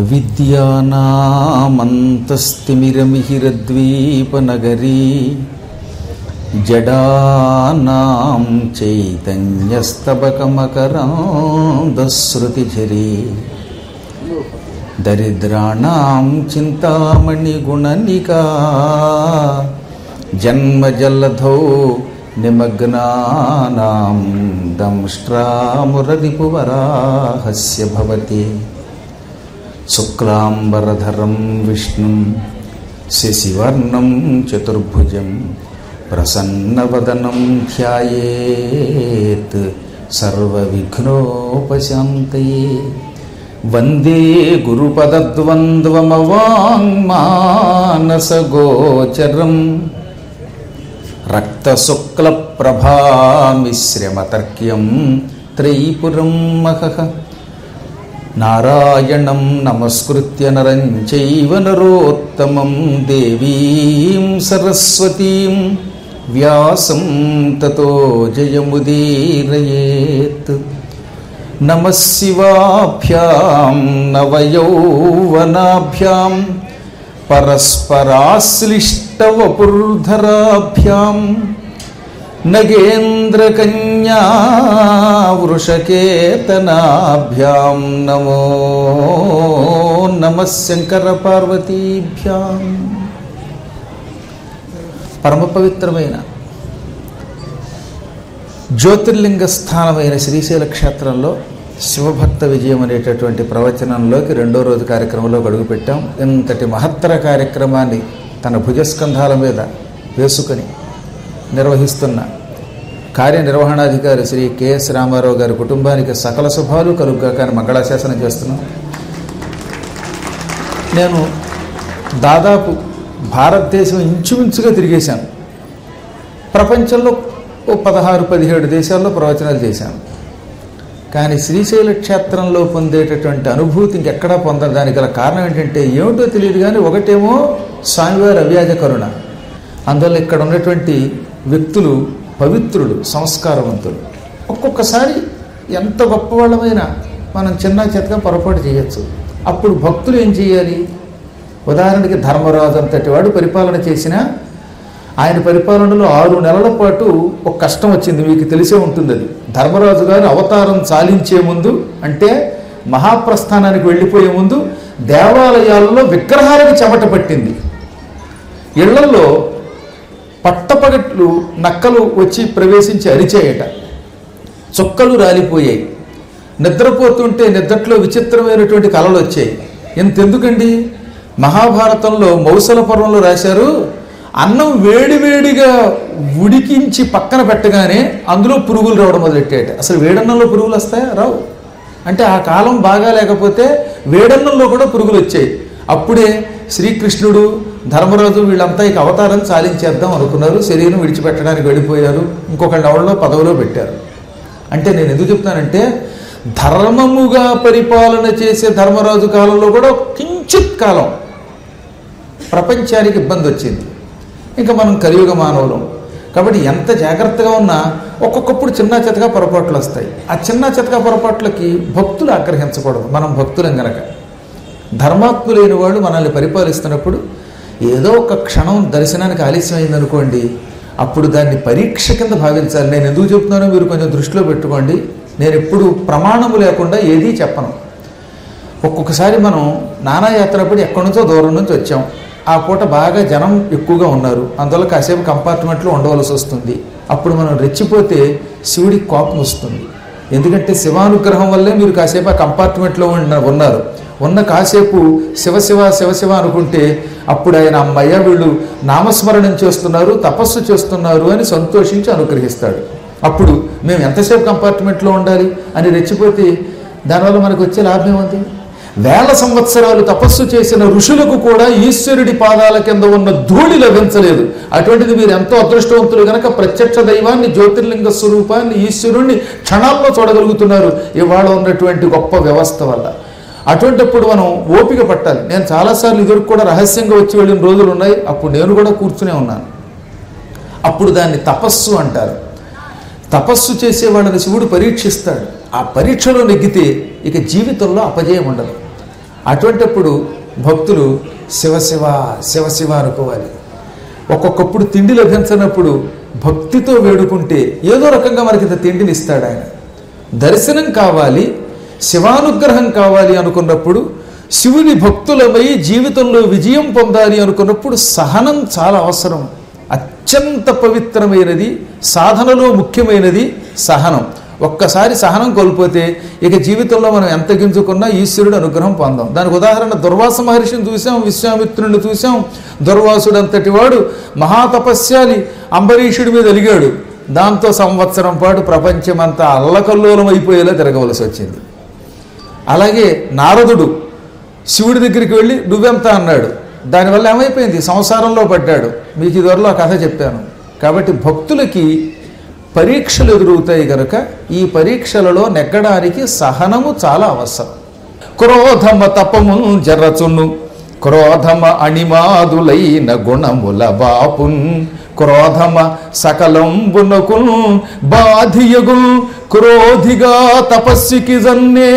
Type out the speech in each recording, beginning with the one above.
విద్యానామంతస్తిమిరమిహిరద్వీపనగరీ జడానాం చైతన్యస్తబకమకరాంధశ్రుతిఝరీ దరిద్రాణం చింతామణిగుణనికా జన్మజల్లధౌ నిమగ్నానాం దంష్ట్రామురరిపువరాహస్య భవతి శుక్లాంబరధరం విష్ణుం శశివర్ణం చతుర్భుజం ప్రసన్నవదనం ధ్యాయేత్ సర్వవిఘ్నోపశాంతయే వందే గురుపదద్వంద్వమవాङ्మానసగోచరం రక్తశుక్లప్రభామిశ్రమతర్క్యం త్రైపురం మహః నారాయణం నమస్కృత్య నరం చైవ నరోత్తమం దేవీం సరస్వతీం వ్యాసం తతో జయముదీరయేత్ నమ శివాభ్యాం నవయౌవనాభ్యాం పరస్పరాశ్లిష్టవపుర్ధరాభ్యాం నగేంద్రకన్యా వృషకేతనాభ్యాం నమో నమ శంకర పార్వతీభ్యాం పరమ పవిత్రమైన జ్యోతిర్లింగ స్థానమైన శ్రీశైల క్షేత్రంలో శివభక్త విజయం అనేటటువంటి ప్రవచనంలోకి రెండో రోజు కార్యక్రమంలో అడుగుపెట్టాం ఇంతటి మహత్తర కార్యక్రమాన్ని తన భుజస్కంధాల మీద వేసుకొని నిర్వహిస్తున్న కార్యనిర్వహణాధికారి శ్రీ కెఎస్ రామారావు గారి కుటుంబానికి సకల శుభాలు కలుగ్గా కానీ మంగళాశాసనం చేస్తున్నాం నేను దాదాపు భారతదేశం ఇంచుమించుగా తిరిగేశాను ప్రపంచంలో ఓ పదహారు పదిహేడు దేశాల్లో ప్రవచనాలు చేశాను కానీ శ్రీశైల క్షేత్రంలో పొందేటటువంటి అనుభూతి ఇంకెక్కడా పొందడం దానికి గల కారణం ఏంటంటే ఏమిటో తెలియదు కానీ ఒకటేమో స్వామివారి అవ్యాజ కరుణ అందువల్ల ఇక్కడ ఉన్నటువంటి వ్యక్తులు పవిత్రులు సంస్కారవంతులు ఒక్కొక్కసారి ఎంత గొప్పవాళ్ళమైనా మనం చిన్న చితగా పొరపాటు చేయొచ్చు అప్పుడు భక్తులు ఏం చేయాలి ఉదాహరణకి ధర్మరాజు అంతటి వాడు పరిపాలన చేసిన ఆయన పరిపాలనలో ఆరు నెలల పాటు ఒక కష్టం వచ్చింది మీకు తెలిసే ఉంటుంది అది ధర్మరాజు గారు అవతారం చాలించే ముందు అంటే మహాప్రస్థానానికి వెళ్ళిపోయే ముందు దేవాలయాల్లో విగ్రహాలకు చెమట పట్టింది ఇళ్లలో పట్టపగట్లు నక్కలు వచ్చి ప్రవేశించి అరిచేయట చుక్కలు రాలిపోయాయి నిద్రపోతుంటే నిద్రలో విచిత్రమైనటువంటి కళలు వచ్చాయి ఎంతెందుకండి మహాభారతంలో మౌసల పర్వంలో రాశారు అన్నం వేడివేడిగా ఉడికించి పక్కన పెట్టగానే అందులో పురుగులు రావడం మొదలెట్టాయట అసలు వేడన్నంలో పురుగులు వస్తాయా రావు అంటే ఆ కాలం బాగా లేకపోతే వేడన్నంలో కూడా పురుగులు వచ్చాయి అప్పుడే శ్రీకృష్ణుడు ధర్మరాజు వీళ్ళంతా ఇక అవతారం చాలించేద్దాం అనుకున్నారు శరీరం విడిచిపెట్టడానికి వెళ్ళిపోయారు ఇంకొకళ్ళ ఎవరిలో పదవిలో పెట్టారు అంటే నేను ఎందుకు చెప్తానంటే ధర్మముగా పరిపాలన చేసే ధర్మరాజు కాలంలో కూడా కించిత్ కాలం ప్రపంచానికి ఇబ్బంది వచ్చింది ఇంకా మనం కలియుగ మానవులం కాబట్టి ఎంత జాగ్రత్తగా ఉన్నా ఒక్కొక్కప్పుడు చిన్న చితగా పొరపాట్లు వస్తాయి ఆ చిన్న చితగా పొరపాట్లకి భక్తులు ఆగ్రహించకూడదు మనం భక్తులం గనక ధర్మాత్ములైన వాళ్ళు మనల్ని పరిపాలిస్తున్నప్పుడు ఏదో ఒక క్షణం దర్శనానికి ఆలస్యం అయిందనుకోండి అప్పుడు దాన్ని పరీక్ష కింద భావించాలి నేను ఎందుకు చెప్తున్నానో మీరు కొంచెం దృష్టిలో పెట్టుకోండి నేను ఎప్పుడు ప్రమాణము లేకుండా ఏదీ చెప్పను ఒక్కొక్కసారి మనం నానాయాత్రపడి ఎక్కడి నుంచో దూరం నుంచి వచ్చాం ఆ పూట బాగా జనం ఎక్కువగా ఉన్నారు అందువల్ల కాసేపు కంపార్ట్మెంట్లో ఉండవలసి వస్తుంది అప్పుడు మనం రెచ్చిపోతే శివుడికి కోపం వస్తుంది ఎందుకంటే శివానుగ్రహం వల్లే మీరు కాసేపు ఆ కంపార్ట్మెంట్లో ఉన్న ఉన్నారు ఉన్న కాసేపు శివశివ శివశివ అనుకుంటే అప్పుడు ఆయన అమ్మయ్య వీళ్ళు నామస్మరణం చేస్తున్నారు తపస్సు చేస్తున్నారు అని సంతోషించి అనుగ్రహిస్తాడు అప్పుడు మేము ఎంతసేపు కంపార్ట్మెంట్లో ఉండాలి అని రెచ్చిపోతే దానివల్ల మనకు వచ్చే లాభం ఉంది వేల సంవత్సరాలు తపస్సు చేసిన ఋషులకు కూడా ఈశ్వరుడి పాదాల కింద ఉన్న ధూళి లభించలేదు అటువంటిది మీరు ఎంతో అదృష్టవంతులు కనుక ప్రత్యక్ష దైవాన్ని జ్యోతిర్లింగ స్వరూపాన్ని ఈశ్వరుణ్ణి క్షణాల్లో చూడగలుగుతున్నారు ఇవాళ ఉన్నటువంటి గొప్ప వ్యవస్థ వల్ల అటువంటిప్పుడు మనం ఓపిక పట్టాలి నేను చాలాసార్లు ఇదివరకు కూడా రహస్యంగా వచ్చి వెళ్ళిన రోజులు ఉన్నాయి అప్పుడు నేను కూడా కూర్చునే ఉన్నాను అప్పుడు దాన్ని తపస్సు అంటారు తపస్సు చేసే వాళ్ళని శివుడు పరీక్షిస్తాడు ఆ పరీక్షలో నెగ్గితే ఇక జీవితంలో అపజయం ఉండదు అటువంటప్పుడు భక్తులు శివశివ శివశివ అనుకోవాలి ఒక్కొక్కప్పుడు తిండి లభించినప్పుడు భక్తితో వేడుకుంటే ఏదో రకంగా మనకి ఇంత తిండిని ఇస్తాడు ఆయన దర్శనం కావాలి శివానుగ్రహం కావాలి అనుకున్నప్పుడు శివుని భక్తులమై జీవితంలో విజయం పొందాలి అనుకున్నప్పుడు సహనం చాలా అవసరం అత్యంత పవిత్రమైనది సాధనలో ముఖ్యమైనది సహనం ఒక్కసారి సహనం కోల్పోతే ఇక జీవితంలో మనం ఎంత గింజుకున్నా ఈశ్వరుడు అనుగ్రహం పొందాం దానికి ఉదాహరణ దుర్వాస మహర్షిని చూసాం విశ్వామిత్రుని చూసాం దుర్వాసుడు అంతటి వాడు మహాతపస్యాలి అంబరీషుడి మీద అలిగాడు దాంతో సంవత్సరం పాటు ప్రపంచమంతా అల్లకల్లోలం అయిపోయేలా తిరగవలసి వచ్చింది అలాగే నారదుడు శివుడి దగ్గరికి వెళ్ళి నువ్వెంత అన్నాడు దానివల్ల ఏమైపోయింది సంసారంలో పడ్డాడు మీకు ఇదివరలో ఆ కథ చెప్పాను కాబట్టి భక్తులకి పరీక్షలు ఎదురవుతాయి కనుక ఈ పరీక్షలలో నెగ్గడానికి సహనము చాలా అవసరం క్రోధమ తపము జరచును క్రోధమ అణిమాదులైన గుణముల బాపున్ క్రోధమ సకలంబునకు బాధియగు క్రోధిగా తపస్సుకి జన్నే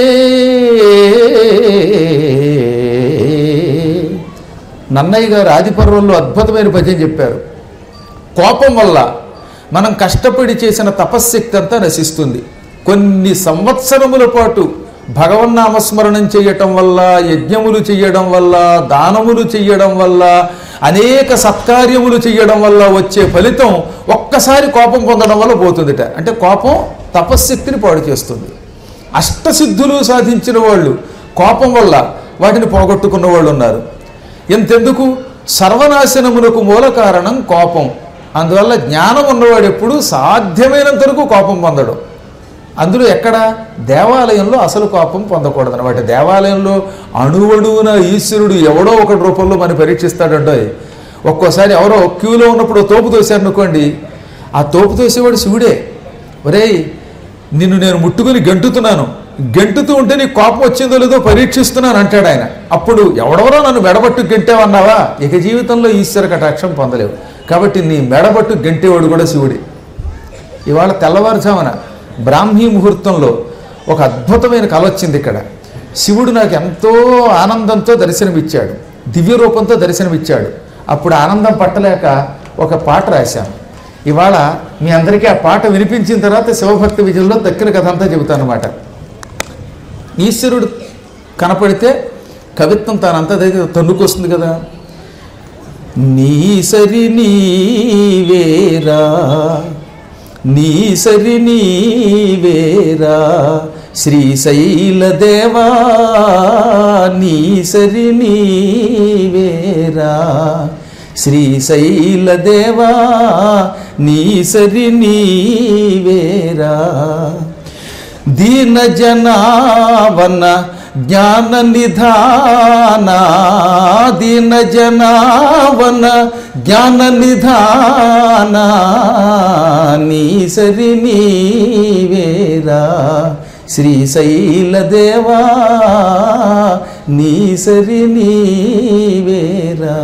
నన్నయ్య గారు ఆదిపర్వంలో అద్భుతమైన పద్యం చెప్పారు కోపం వల్ల మనం కష్టపడి చేసిన తపశ్శక్తి అంతా నశిస్తుంది కొన్ని సంవత్సరముల పాటు భగవన్నామస్మరణం చేయటం వల్ల యజ్ఞములు చేయడం వల్ల దానములు చేయడం వల్ల అనేక సత్కార్యములు చేయడం వల్ల వచ్చే ఫలితం ఒక్కసారి కోపం పొందడం వల్ల పోతుందిట అంటే కోపం తపశ్శక్తిని పాడు చేస్తుంది అష్టసిద్ధులు సాధించిన వాళ్ళు కోపం వల్ల వాటిని పోగొట్టుకున్న వాళ్ళు ఉన్నారు ఎంతెందుకు సర్వనాశనమునకు మూల కారణం కోపం అందువల్ల జ్ఞానం ఉన్నవాడు ఎప్పుడు సాధ్యమైనంత వరకు కోపం పొందడం అందులో ఎక్కడ దేవాలయంలో అసలు కోపం పొందకూడదు అనమాట దేవాలయంలో అణువణువున ఈశ్వరుడు ఎవడో ఒకటి రూపంలో మనం పరీక్షిస్తాడంటో ఒక్కోసారి ఎవరో క్యూలో ఉన్నప్పుడు ఓ తోపు తోశారనుకోండి ఆ తోపు తోసేవాడు శివుడే ఒరేయ్ నిన్ను నేను ముట్టుకుని గెంటుతున్నాను గెంటుతూ ఉంటే నీకు కోపం వచ్చిందో లేదో పరీక్షిస్తున్నాను అంటాడు ఆయన అప్పుడు ఎవడెవరో నన్ను మెడబట్టు గెంటావన్నావా ఇక జీవితంలో ఈశ్వర కటాక్షం పొందలేవు కాబట్టి నీ మెడబట్టు గెంటేవాడు కూడా శివుడే ఇవాళ తెల్లవారుజామున బ్రాహ్మీ ముహూర్తంలో ఒక అద్భుతమైన కళ వచ్చింది ఇక్కడ శివుడు నాకు ఎంతో ఆనందంతో దర్శనమిచ్చాడు దివ్య రూపంతో దర్శనమిచ్చాడు అప్పుడు ఆనందం పట్టలేక ఒక పాట రాశాను ఇవాళ మీ అందరికీ ఆ పాట వినిపించిన తర్వాత శివభక్తి విజయంలో దక్కిన కథ అంతా చెబుతాను అనమాట ఈశ్వరుడు కనపడితే కవిత్వం తానంతా దగ్గర తన్నుకొస్తుంది కదా నీ సరి నీవేరా నీ సరి నీవేరా శ్రీశైల దేవా నీ సరి నీవేరా శ్రీశైల దేవా నీ సరి నీవేరా దీన జనావన జ్ఞాన నిధాన దీన జనావన జ్ఞాన నిధాన నీ సరి నీవేరా శ్రీశైల దేవా నీ సరి నీవేరా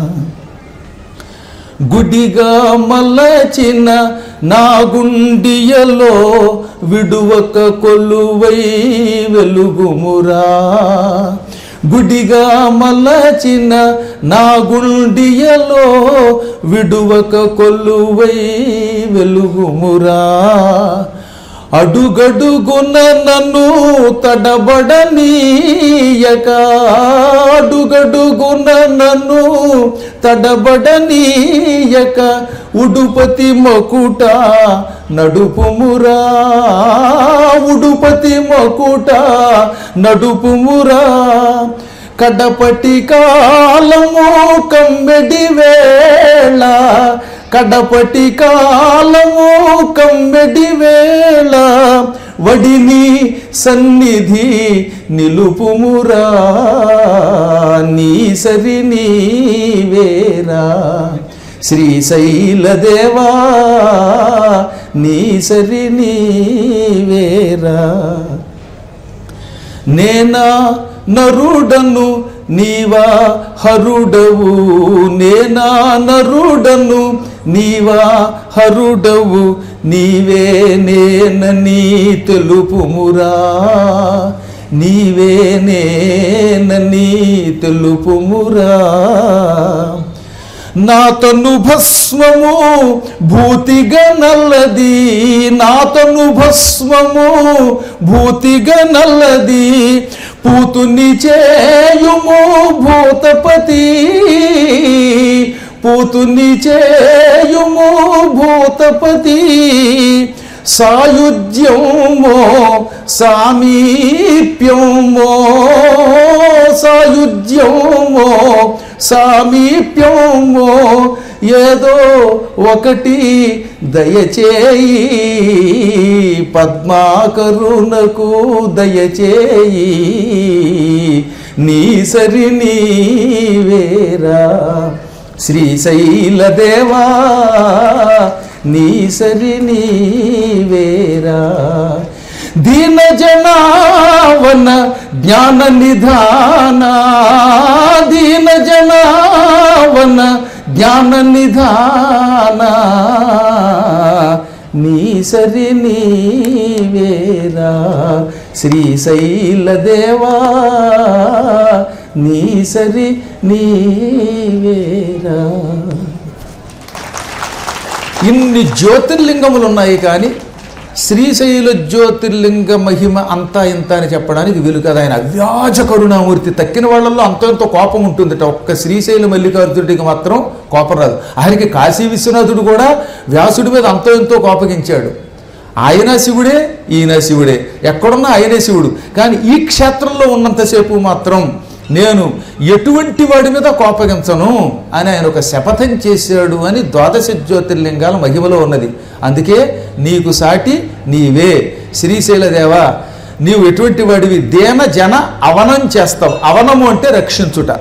గుడిగా మలచిన నా గుండియలో విడువక కొలువై వెలుగుమురా గుడిగా మలచిన నా గుండియలో విడువక కొలువై వెలుగుమురా అడుగడుగున నన్ను తడబడనీయక అడుగడుగున నన్ను తడబడనీయక ఉడుపతి మకుట నడుపుమురా ఉడుపతి మకుట నడుపుమురా కడపటి కాలము కమ్మెడి వేళ కడపటి కాలము కమ్మెడి వేళ వడిని సన్నిధి నిలుపుమురా నీ సరి నీవేరా శ్రీశైల దేవా నీ సరి నీవేరా నేనా నరుడను నీవా హరుడవు నేనా నరుడను నీవా హరుడవు నీవే నేనని తెలుపుమురా నీవే నేనని తెలుపుమురా నా తను భస్మము భూతిగా నల్లది నా తను భస్మము భూతిగా నల్లది పూతుని చేయుము భూతపతి పూతుని చేయుము భూతపతి సాయుధ్యమో సామీప్యమో సాయుధ్యమో సామీప్యమో ఏదో ఒకటి దయచేయి పద్మాకరుణకు దయచేయి నీ సరి నీవేరా శ్రీశైలదేవా నీ సరి నీవేరా దీన జనావన జ్ఞాన నిధాన దీన జనావన జ్ఞాన నిధాన నీ సరి నీవేరా శ్రీశైలదేవా నీ సరి నీవేరా ఇన్ని జ్యోతిర్లింగములు ఉన్నాయి కానీ శ్రీశైల జ్యోతిర్లింగ మహిమ అంతా ఇంత అని చెప్పడానికి వీలు కదా ఆయన అవ్యాజ కరుణామూర్తి తక్కిన వాళ్ళల్లో అంతో ఎంతో కోపం ఉంటుందట ఒక్క శ్రీశైల మల్లికార్జునుడికి మాత్రం కోపం రాదు ఆయనకి కాశీ విశ్వనాథుడు కూడా వ్యాసుడి మీద అంతో ఎంతో కోపగించాడు ఆయన శివుడే ఈయన శివుడే ఎక్కడున్నా ఆయనే శివుడు కానీ ఈ క్షేత్రంలో ఉన్నంతసేపు మాత్రం నేను ఎటువంటి వాడి మీద కోపగించను అని ఆయన ఒక శపథం చేశాడు అని ద్వాదశ జ్యోతిర్లింగాల మహిమలో ఉన్నది అందుకే నీకు సాటి నీవే శ్రీశైలదేవా నీవు ఎటువంటి వాడివి దేన జన అవనం చేస్తావు అవనము అంటే రక్షించుట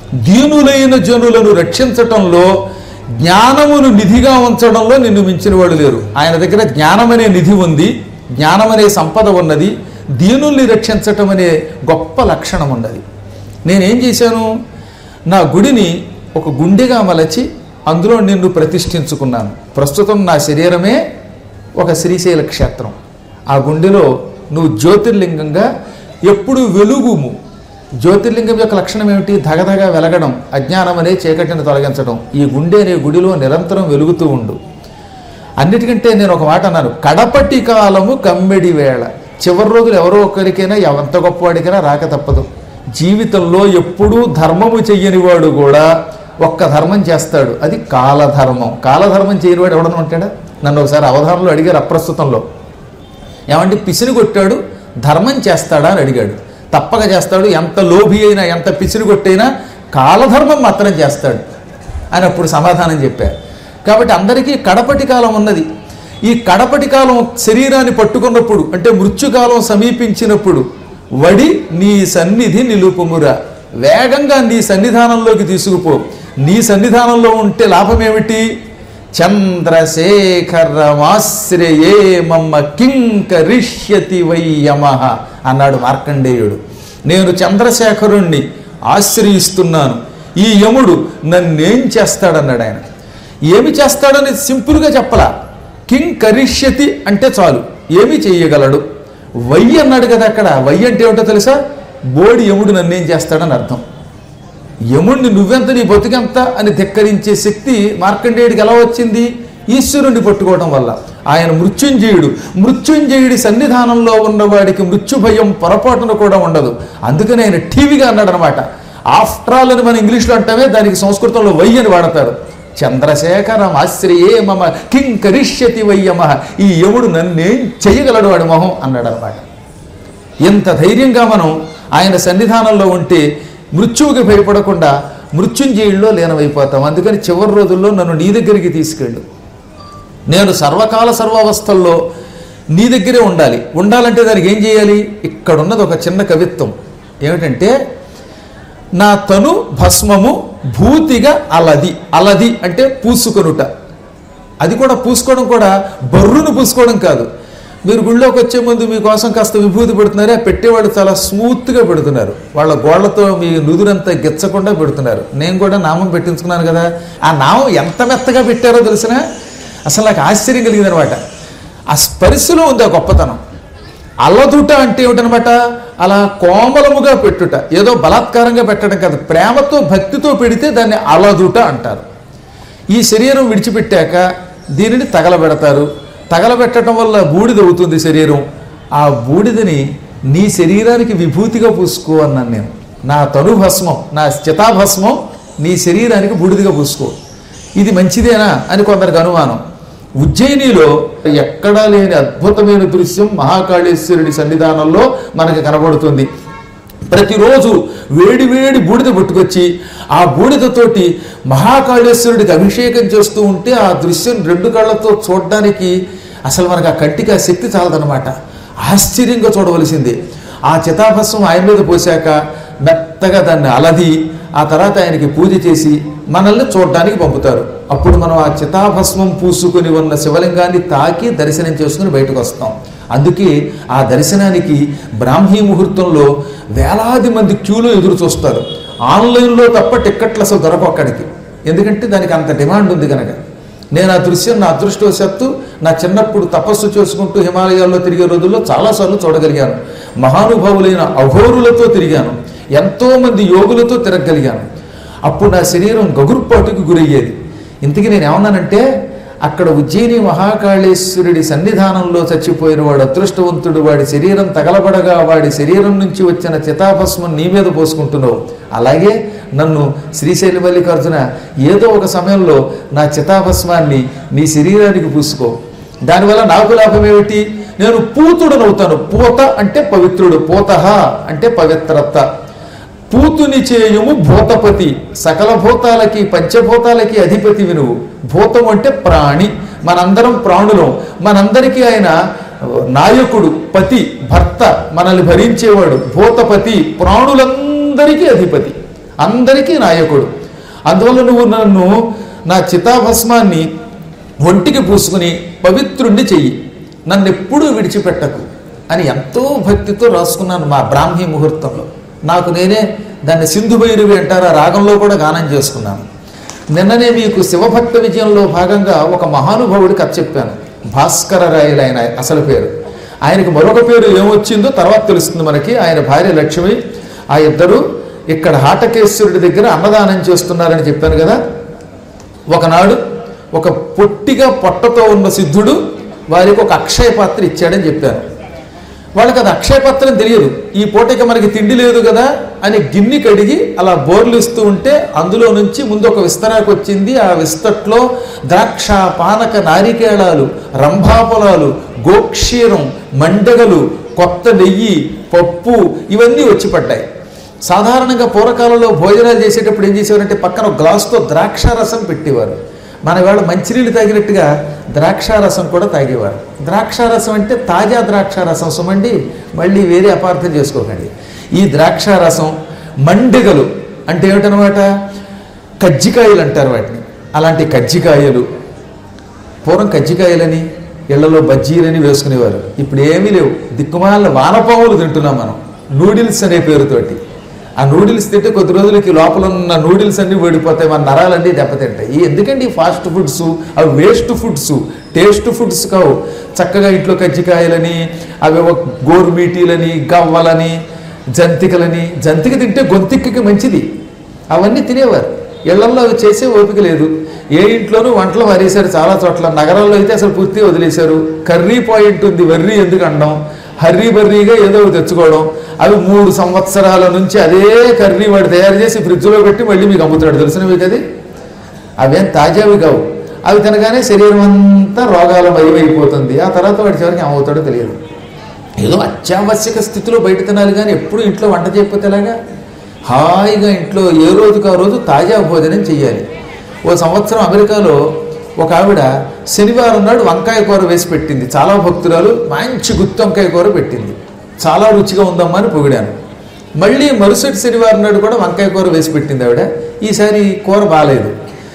దీనులైన జనులను రక్షించటంలో జ్ఞానమును నిధిగా ఉంచడంలో నిన్ను మించిన వాడు లేరు ఆయన దగ్గర జ్ఞానం అనే నిధి ఉంది జ్ఞానం అనే సంపద ఉన్నది దీనుల్ని రక్షించటం అనే గొప్ప లక్షణం ఉన్నది నేనేం చేశాను నా గుడిని ఒక గుండెగా మలచి అందులో నిన్ను ప్రతిష్ఠించుకున్నాను ప్రస్తుతం నా శరీరమే ఒక శ్రీశైల క్షేత్రం ఆ గుండెలో నువ్వు జ్యోతిర్లింగంగా ఎప్పుడు వెలుగుము జ్యోతిర్లింగం యొక్క లక్షణం ఏమిటి ధగధగ వెలగడం అజ్ఞానం అనే చీకటిని తొలగించడం ఈ గుండె అనే గుడిలో నిరంతరం వెలుగుతూ ఉండు అన్నిటికంటే నేను ఒక మాట అన్నాను కడపటి కాలము కమ్మెడి వేళ చివరి రోజులు ఎవరో ఒకరికైనా ఎంత గొప్పవాడికైనా రాక తప్పదు జీవితంలో ఎప్పుడూ ధర్మము చెయ్యని వాడు కూడా ఒక్క ధర్మం చేస్తాడు అది కాలధర్మం కాలధర్మం చేయని వాడు ఎవడన్నా ఉంటాడా నన్ను ఒకసారి అవధానంలో అడిగారు అప్రస్తుతంలో ఏమంటే పిసిని కొట్టాడు ధర్మం చేస్తాడా అని అడిగాడు తప్పక చేస్తాడు ఎంత లోభి అయినా ఎంత పిసిని కొట్టైనా కాలధర్మం మాత్రం చేస్తాడు అని అప్పుడు సమాధానం చెప్పారు కాబట్టి అందరికీ కడపటి కాలం ఉన్నది ఈ కడపటి కాలం శరీరాన్ని పట్టుకున్నప్పుడు అంటే మృత్యుకాలం సమీపించినప్పుడు వడి నీ సన్నిధి నిలుపుమురా వేగంగా నీ సన్నిధానంలోకి తీసుకుపో నీ సన్నిధానంలో ఉంటే లాభం ఏమిటి చంద్రశేఖరమాశ్రయే మమ్మ కింకరిష్యతి వయ్యమ అన్నాడు మార్కండేయుడు నేను చంద్రశేఖరుణ్ణి ఆశ్రయిస్తున్నాను ఈ యముడు నన్నేం చేస్తాడన్నాడు ఆయన ఏమి చేస్తాడని సింపుల్గా చెప్పలా కింగ్ కరిష్యతి అంటే చాలు ఏమి చెయ్యగలడు వయ్యి అన్నాడు కదా అక్కడ వయ్యి అంటే ఏమిటో తెలుసా బోడి యముడు నన్నేం చేస్తాడని అర్థం యముణ్ణి నువ్వెంత నీ బతుకెంత అని ధిక్కరించే శక్తి మార్కండేయుడికి ఎలా వచ్చింది ఈశ్వరుణ్ణి పట్టుకోవడం వల్ల ఆయన మృత్యుంజయుడు మృత్యుంజయుడి సన్నిధానంలో ఉన్నవాడికి మృత్యు భయం పొరపాటున కూడా ఉండదు అందుకని ఆయన టీవీగా అన్నాడు అనమాట ఆఫ్టర్ ఆల్ అని మన ఇంగ్లీష్లో అంటామే దానికి సంస్కృతంలో వై అని వాడతారు చంద్రశేఖరం ఆశ్రయే మమ కిం కరిష్యతి వయ్యమ ఈ యముడు నన్నేం చెయ్యగలడు వాడి మొహం అన్నాడు అనమాట ఎంత ధైర్యంగా మనం ఆయన సన్నిధానంలో ఉంటే మృత్యువుకి భయపడకుండా మృత్యుంజయుల్లో లీనమైపోతాం అందుకని చివరి రోజుల్లో నన్ను నీ దగ్గరికి తీసుకెళ్ళు నేను సర్వకాల సర్వావస్థల్లో నీ దగ్గరే ఉండాలి ఉండాలంటే దానికి ఏం చేయాలి ఇక్కడున్నది ఒక చిన్న కవిత్వం ఏమిటంటే నా తను భస్మము భూతిగా అలది అలది అంటే పూసుకొనుట అది కూడా పూసుకోవడం కూడా బర్రును పూసుకోవడం కాదు మీరు గుళ్ళోకి వచ్చే ముందు మీకోసం కాస్త విభూతి పెడుతున్నారే పెట్టేవాళ్ళు చాలా స్మూత్గా పెడుతున్నారు వాళ్ళ గోళ్లతో మీ నుదురంతా గిచ్చకుండా పెడుతున్నారు నేను కూడా నామం పెట్టించుకున్నాను కదా ఆ నామం ఎంత మెత్తగా పెట్టారో తెలిసిన అసలు నాకు ఆశ్చర్యం కలిగింది అనమాట ఆ స్పర్శలో ఉంది ఆ గొప్పతనం అల్లదుట అంటే ఏమిటనమాట అలా కోమలముగా పెట్టుట ఏదో బలాత్కారంగా పెట్టడం కాదు ప్రేమతో భక్తితో పెడితే దాన్ని అలదుట అంటారు ఈ శరీరం విడిచిపెట్టాక దీనిని తగలబెడతారు తగలబెట్టడం వల్ల బూడిద అవుతుంది శరీరం ఆ బూడిదని నీ శరీరానికి విభూతిగా పూసుకో అన్నాను నేను నా తను భస్మం నా చితాభస్మం నీ శరీరానికి బూడిదిగా పూసుకో ఇది మంచిదేనా అని కొందరికి అనుమానం ఉజ్జయినిలో ఎక్కడా లేని అద్భుతమైన దృశ్యం మహాకాళేశ్వరుడి సన్నిధానంలో మనకి కనబడుతుంది ప్రతిరోజు వేడి వేడి బూడిద పట్టుకొచ్చి ఆ బూడిదతోటి మహాకాళేశ్వరుడికి అభిషేకం చేస్తూ ఉంటే ఆ దృశ్యం రెండు కళ్ళతో చూడడానికి అసలు మనకు ఆ కంటికి ఆ శక్తి చాలదనమాట ఆశ్చర్యంగా చూడవలసిందే ఆ చితాభస్వం ఆయన మీద పోశాక మెత్తగా దాన్ని అలది ఆ తర్వాత ఆయనకి పూజ చేసి మనల్ని చూడడానికి పంపుతారు అప్పుడు మనం ఆ చితాభస్మం పూసుకొని ఉన్న శివలింగాన్ని తాకి దర్శనం చేసుకుని బయటకు వస్తాం అందుకే ఆ దర్శనానికి బ్రాహ్మీ ముహూర్తంలో వేలాది మంది క్యూలో ఎదురు చూస్తారు ఆన్లైన్లో తప్ప టిక్కెట్లు అసలు దొరకవు అక్కడికి ఎందుకంటే దానికి అంత డిమాండ్ ఉంది కనుక నేను ఆ దృశ్యం నా అదృష్టవశాత్తు నా చిన్నప్పుడు తపస్సు చేసుకుంటూ హిమాలయాల్లో తిరిగే రోజుల్లో చాలాసార్లు చూడగలిగాను మహానుభావులైన అఘోరులతో తిరిగాను ఎంతోమంది యోగులతో తిరగగలిగాను అప్పుడు నా శరీరం గగుర్పాటుకు గురయ్యేది ఇంతకీ నేను ఏమన్నానంటే అక్కడ ఉజ్జయిని మహాకాళేశ్వరుడి సన్నిధానంలో చచ్చిపోయిన వాడు అదృష్టవంతుడు వాడి శరీరం తగలబడగా వాడి శరీరం నుంచి వచ్చిన చితాభస్మం నీ మీద పోసుకుంటున్నావు అలాగే నన్ను శ్రీశైల మల్లికార్జున ఏదో ఒక సమయంలో నా చితాభస్మాన్ని నీ శరీరానికి పూసుకో దానివల్ల నాకు లాభం ఏమిటి నేను పూతుడనవుతాను పూత అంటే పవిత్రుడు పూతహ అంటే పవిత్రత పూతుని చేయుము భూతపతి సకల భూతాలకి పంచభూతాలకి అధిపతి నువ్వు భూతం అంటే ప్రాణి మనందరం ప్రాణులం మనందరికీ ఆయన నాయకుడు పతి భర్త మనల్ని భరించేవాడు భూతపతి ప్రాణులందరికీ అధిపతి అందరికీ నాయకుడు అందువల్ల నువ్వు నన్ను నా చితాభస్మాన్ని ఒంటికి పూసుకుని పవిత్రుణ్ణి చెయ్యి నన్ను ఎప్పుడూ విడిచిపెట్టకు అని ఎంతో భక్తితో రాసుకున్నాను మా బ్రాహ్మీ ముహూర్తంలో నాకు నేనే దాన్ని సింధు భైరవి అంటారు ఆ రాగంలో కూడా గానం చేసుకున్నాను నిన్ననే మీకు శివభక్త విజయంలో భాగంగా ఒక మహానుభావుడి కథ చెప్పాను భాస్కర రాయలు ఆయన అసలు పేరు ఆయనకి మరొక పేరు ఏమొచ్చిందో తర్వాత తెలుస్తుంది మనకి ఆయన భార్య లక్ష్మి ఆ ఇద్దరు ఇక్కడ హాటకేశ్వరుడి దగ్గర అన్నదానం చేస్తున్నారని చెప్పాను కదా ఒకనాడు ఒక పొట్టిగా పొట్టతో ఉన్న సిద్ధుడు వారికి ఒక అక్షయ పాత్ర ఇచ్చాడని చెప్పాను వాళ్ళకి అది అక్షయ పాత్రం తెలియదు ఈ పూటకి మనకి తిండి లేదు కదా అని గిన్నె కడిగి అలా బోర్లు ఇస్తూ ఉంటే అందులో నుంచి ముందు ఒక విస్తరాకు వచ్చింది ఆ విస్తట్లో ద్రాక్ష పానక నారికేళాలు రంభాఫలాలు గోక్షీరం మండగలు కొత్త నెయ్యి పప్పు ఇవన్నీ వచ్చి పడ్డాయి సాధారణంగా పూర్వకాలంలో భోజనాలు చేసేటప్పుడు ఏం చేసేవారంటే పక్కన ఒక గ్లాసుతో ద్రాక్ష రసం పెట్టేవారు మన వాళ్ళు మంచినీళ్ళు తాగినట్టుగా ద్రాక్షారసం కూడా తాగేవారు ద్రాక్షారసం అంటే తాజా ద్రాక్షారసం సుమండి మళ్ళీ వేరే అపార్థం చేసుకోకండి ఈ ద్రాక్షారసం మండిగలు అంటే ఏమిటనమాట కజ్జికాయలు అంటారు వాటిని అలాంటి కజ్జికాయలు పూర్వం కజ్జికాయలని ఇళ్లలో బజ్జీలని వేసుకునేవారు ఇప్పుడు ఏమీ లేవు దిక్కుమాల వానపాములు తింటున్నాం మనం నూడిల్స్ అనే పేరుతోటి ఆ నూడిల్స్ తింటే కొద్ది రోజులకి లోపల ఉన్న నూడిల్స్ అన్నీ వేడిపోతాయి మన నరాలన్నీ దెబ్బతింటాయి ఈ ఎందుకండి ఈ ఫాస్ట్ ఫుడ్స్ అవి వేస్ట్ ఫుడ్స్ టేస్ట్ ఫుడ్స్ కావు చక్కగా ఇంట్లో కజ్జికాయలని అవి ఒక గోరుమీటీలని గవ్వలని జంతికలని జంతిక తింటే గొంతిక్కకి మంచిది అవన్నీ తినేవారు ఇళ్లలో అవి చేసే ఓపిక లేదు ఏ ఇంట్లోనూ వంటలు వరేశారు చాలా చోట్ల నగరాల్లో అయితే అసలు పూర్తిగా వదిలేశారు కర్రీ పాయింట్ ఉంది వర్రీ ఎందుకు అనడం హర్రీ బర్రీగా ఏదో ఒకటి తెచ్చుకోవడం అవి మూడు సంవత్సరాల నుంచి అదే కర్రీ వాడు తయారు చేసి ఫ్రిడ్జ్లో పెట్టి మళ్ళీ మీకు అమ్ముతాడు తెలిసిన మీకు అది అవేం తాజావి కావు అవి తినగానే శరీరం అంతా రోగాల మయమైపోతుంది ఆ తర్వాత వాడి చివరికి ఏమవుతాడో తెలియదు ఏదో అత్యావశ్యక స్థితిలో బయట తినాలి కానీ ఎప్పుడు ఇంట్లో వంట చేయకపోతే ఎలాగా హాయిగా ఇంట్లో ఏ రోజుకు ఆ రోజు తాజా భోజనం చెయ్యాలి ఓ సంవత్సరం అమెరికాలో ఒక ఆవిడ శనివారం నాడు వంకాయ కూర వేసి పెట్టింది చాలా భక్తురాలు మంచి గుత్తి వంకాయ కూర పెట్టింది చాలా రుచిగా ఉందమ్మా అని పొగిడాను మళ్ళీ మరుసటి శనివారం నాడు కూడా వంకాయ కూర వేసి పెట్టింది ఆవిడ ఈసారి కూర బాగాలేదు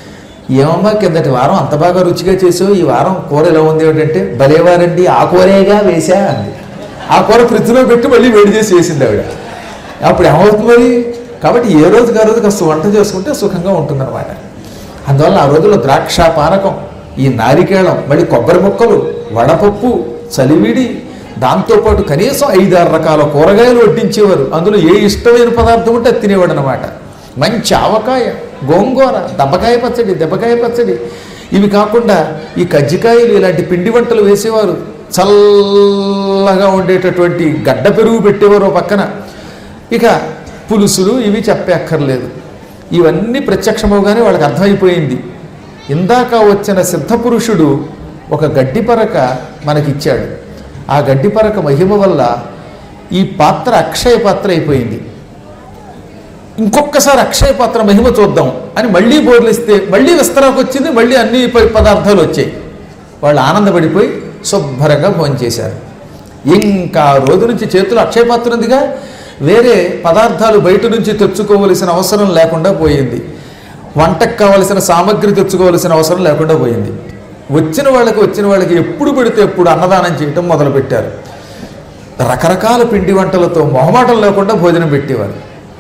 ఏమమ్మా కిందటి వారం అంత బాగా రుచిగా చేసావు ఈ వారం కూర ఎలా ఉంది ఏమిటంటే భలేవారండి ఆ కూరేగా వేసా అంది ఆ కూర ఫ్రిడ్జ్లో పెట్టి మళ్ళీ వేడి చేసి వేసింది ఆవిడ అప్పుడు ఏమవుతుంది మరి కాబట్టి ఏ రోజుకి ఆ రోజు కాస్త వంట చేసుకుంటే సుఖంగా ఉంటుందన్నమాట అందువల్ల ఆ రోజుల్లో ద్రాక్ష పానకం ఈ నారికేళం మళ్ళీ కొబ్బరి ముక్కలు వడపప్పు చలివిడి దాంతోపాటు కనీసం ఐదారు రకాల కూరగాయలు వడ్డించేవారు అందులో ఏ ఇష్టమైన పదార్థం ఉంటే అది తినేవాడు అనమాట మంచి ఆవకాయ గోంగూర దెబ్బకాయ పచ్చడి దెబ్బకాయ పచ్చడి ఇవి కాకుండా ఈ కజ్జికాయలు ఇలాంటి పిండి వంటలు వేసేవారు చల్లగా ఉండేటటువంటి గడ్డ పెరుగు పెట్టేవారు ఓ పక్కన ఇక పులుసులు ఇవి చెప్పక్కర్లేదు ఇవన్నీ ప్రత్యక్షమవగానే వాళ్ళకి అర్థమైపోయింది ఇందాక వచ్చిన సిద్ధపురుషుడు ఒక గడ్డి పరక మనకిచ్చాడు ఆ గడ్డి పరక మహిమ వల్ల ఈ పాత్ర అక్షయ పాత్ర అయిపోయింది ఇంకొకసారి అక్షయ పాత్ర మహిమ చూద్దాం అని మళ్ళీ బోర్లిస్తే మళ్ళీ విస్తరాకు వచ్చింది మళ్ళీ అన్ని ప- పదార్థాలు వచ్చాయి వాళ్ళు ఆనందపడిపోయి శుభ్రంగా భోంచేశారు ఇంకా ఆ రోజు నుంచి చేతులు అక్షయ పాత్ర ఉందిగా వేరే పదార్థాలు బయట నుంచి తెచ్చుకోవలసిన అవసరం లేకుండా పోయింది వంటకు కావలసిన సామగ్రి తెచ్చుకోవలసిన అవసరం లేకుండా పోయింది వచ్చిన వాళ్ళకి వచ్చిన వాళ్ళకి ఎప్పుడు పెడితే ఎప్పుడు అన్నదానం చేయటం మొదలుపెట్టారు రకరకాల పిండి వంటలతో మొహమాటం లేకుండా భోజనం పెట్టేవారు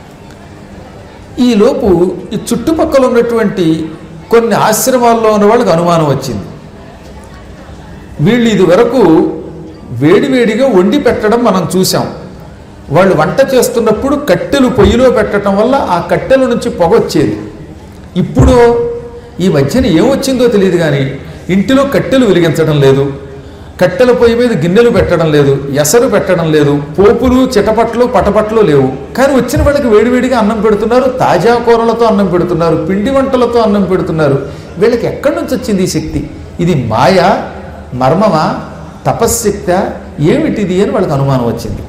ఈలోపు ఈ చుట్టుపక్కల ఉన్నటువంటి కొన్ని ఆశ్రమాల్లో ఉన్న వాళ్ళకి అనుమానం వచ్చింది వీళ్ళు ఇది వరకు వేడివేడిగా వండి పెట్టడం మనం చూసాం వాళ్ళు వంట చేస్తున్నప్పుడు కట్టెలు పొయ్యిలో పెట్టడం వల్ల ఆ కట్టెల నుంచి పొగ వచ్చేది ఇప్పుడు ఈ మధ్యన ఏమొచ్చిందో తెలియదు కానీ ఇంటిలో కట్టెలు వెలిగించడం లేదు కట్టెల పొయ్యి మీద గిన్నెలు పెట్టడం లేదు ఎసరు పెట్టడం లేదు పోపులు చిటపట్లు పటపట్లు లేవు కానీ వచ్చిన వాళ్ళకి వేడివేడిగా అన్నం పెడుతున్నారు తాజా కూరలతో అన్నం పెడుతున్నారు పిండి వంటలతో అన్నం పెడుతున్నారు వీళ్ళకి ఎక్కడి నుంచి వచ్చింది ఈ శక్తి ఇది మాయా మర్మమా తపశ్శక్త ఏమిటిది అని వాళ్ళకి అనుమానం వచ్చింది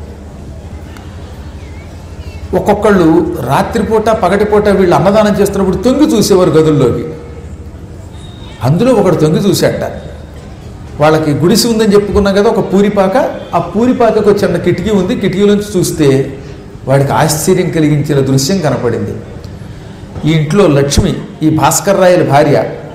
ఒక్కొక్కళ్ళు రాత్రిపూట పగటిపూట వీళ్ళు అన్నదానం చేస్తున్నప్పుడు తొంగి చూసేవారు గదుల్లోకి అందులో ఒకడు తొంగి చూశాట వాళ్ళకి గుడిసి ఉందని చెప్పుకున్నాం కదా ఒక పూరిపాక ఆ పూరిపాకకు ఒక చిన్న కిటికీ ఉంది కిటికీలోంచి చూస్తే వాడికి ఆశ్చర్యం కలిగించిన దృశ్యం కనపడింది ఈ ఇంట్లో లక్ష్మి ఈ భాస్కర్ రాయల భార్య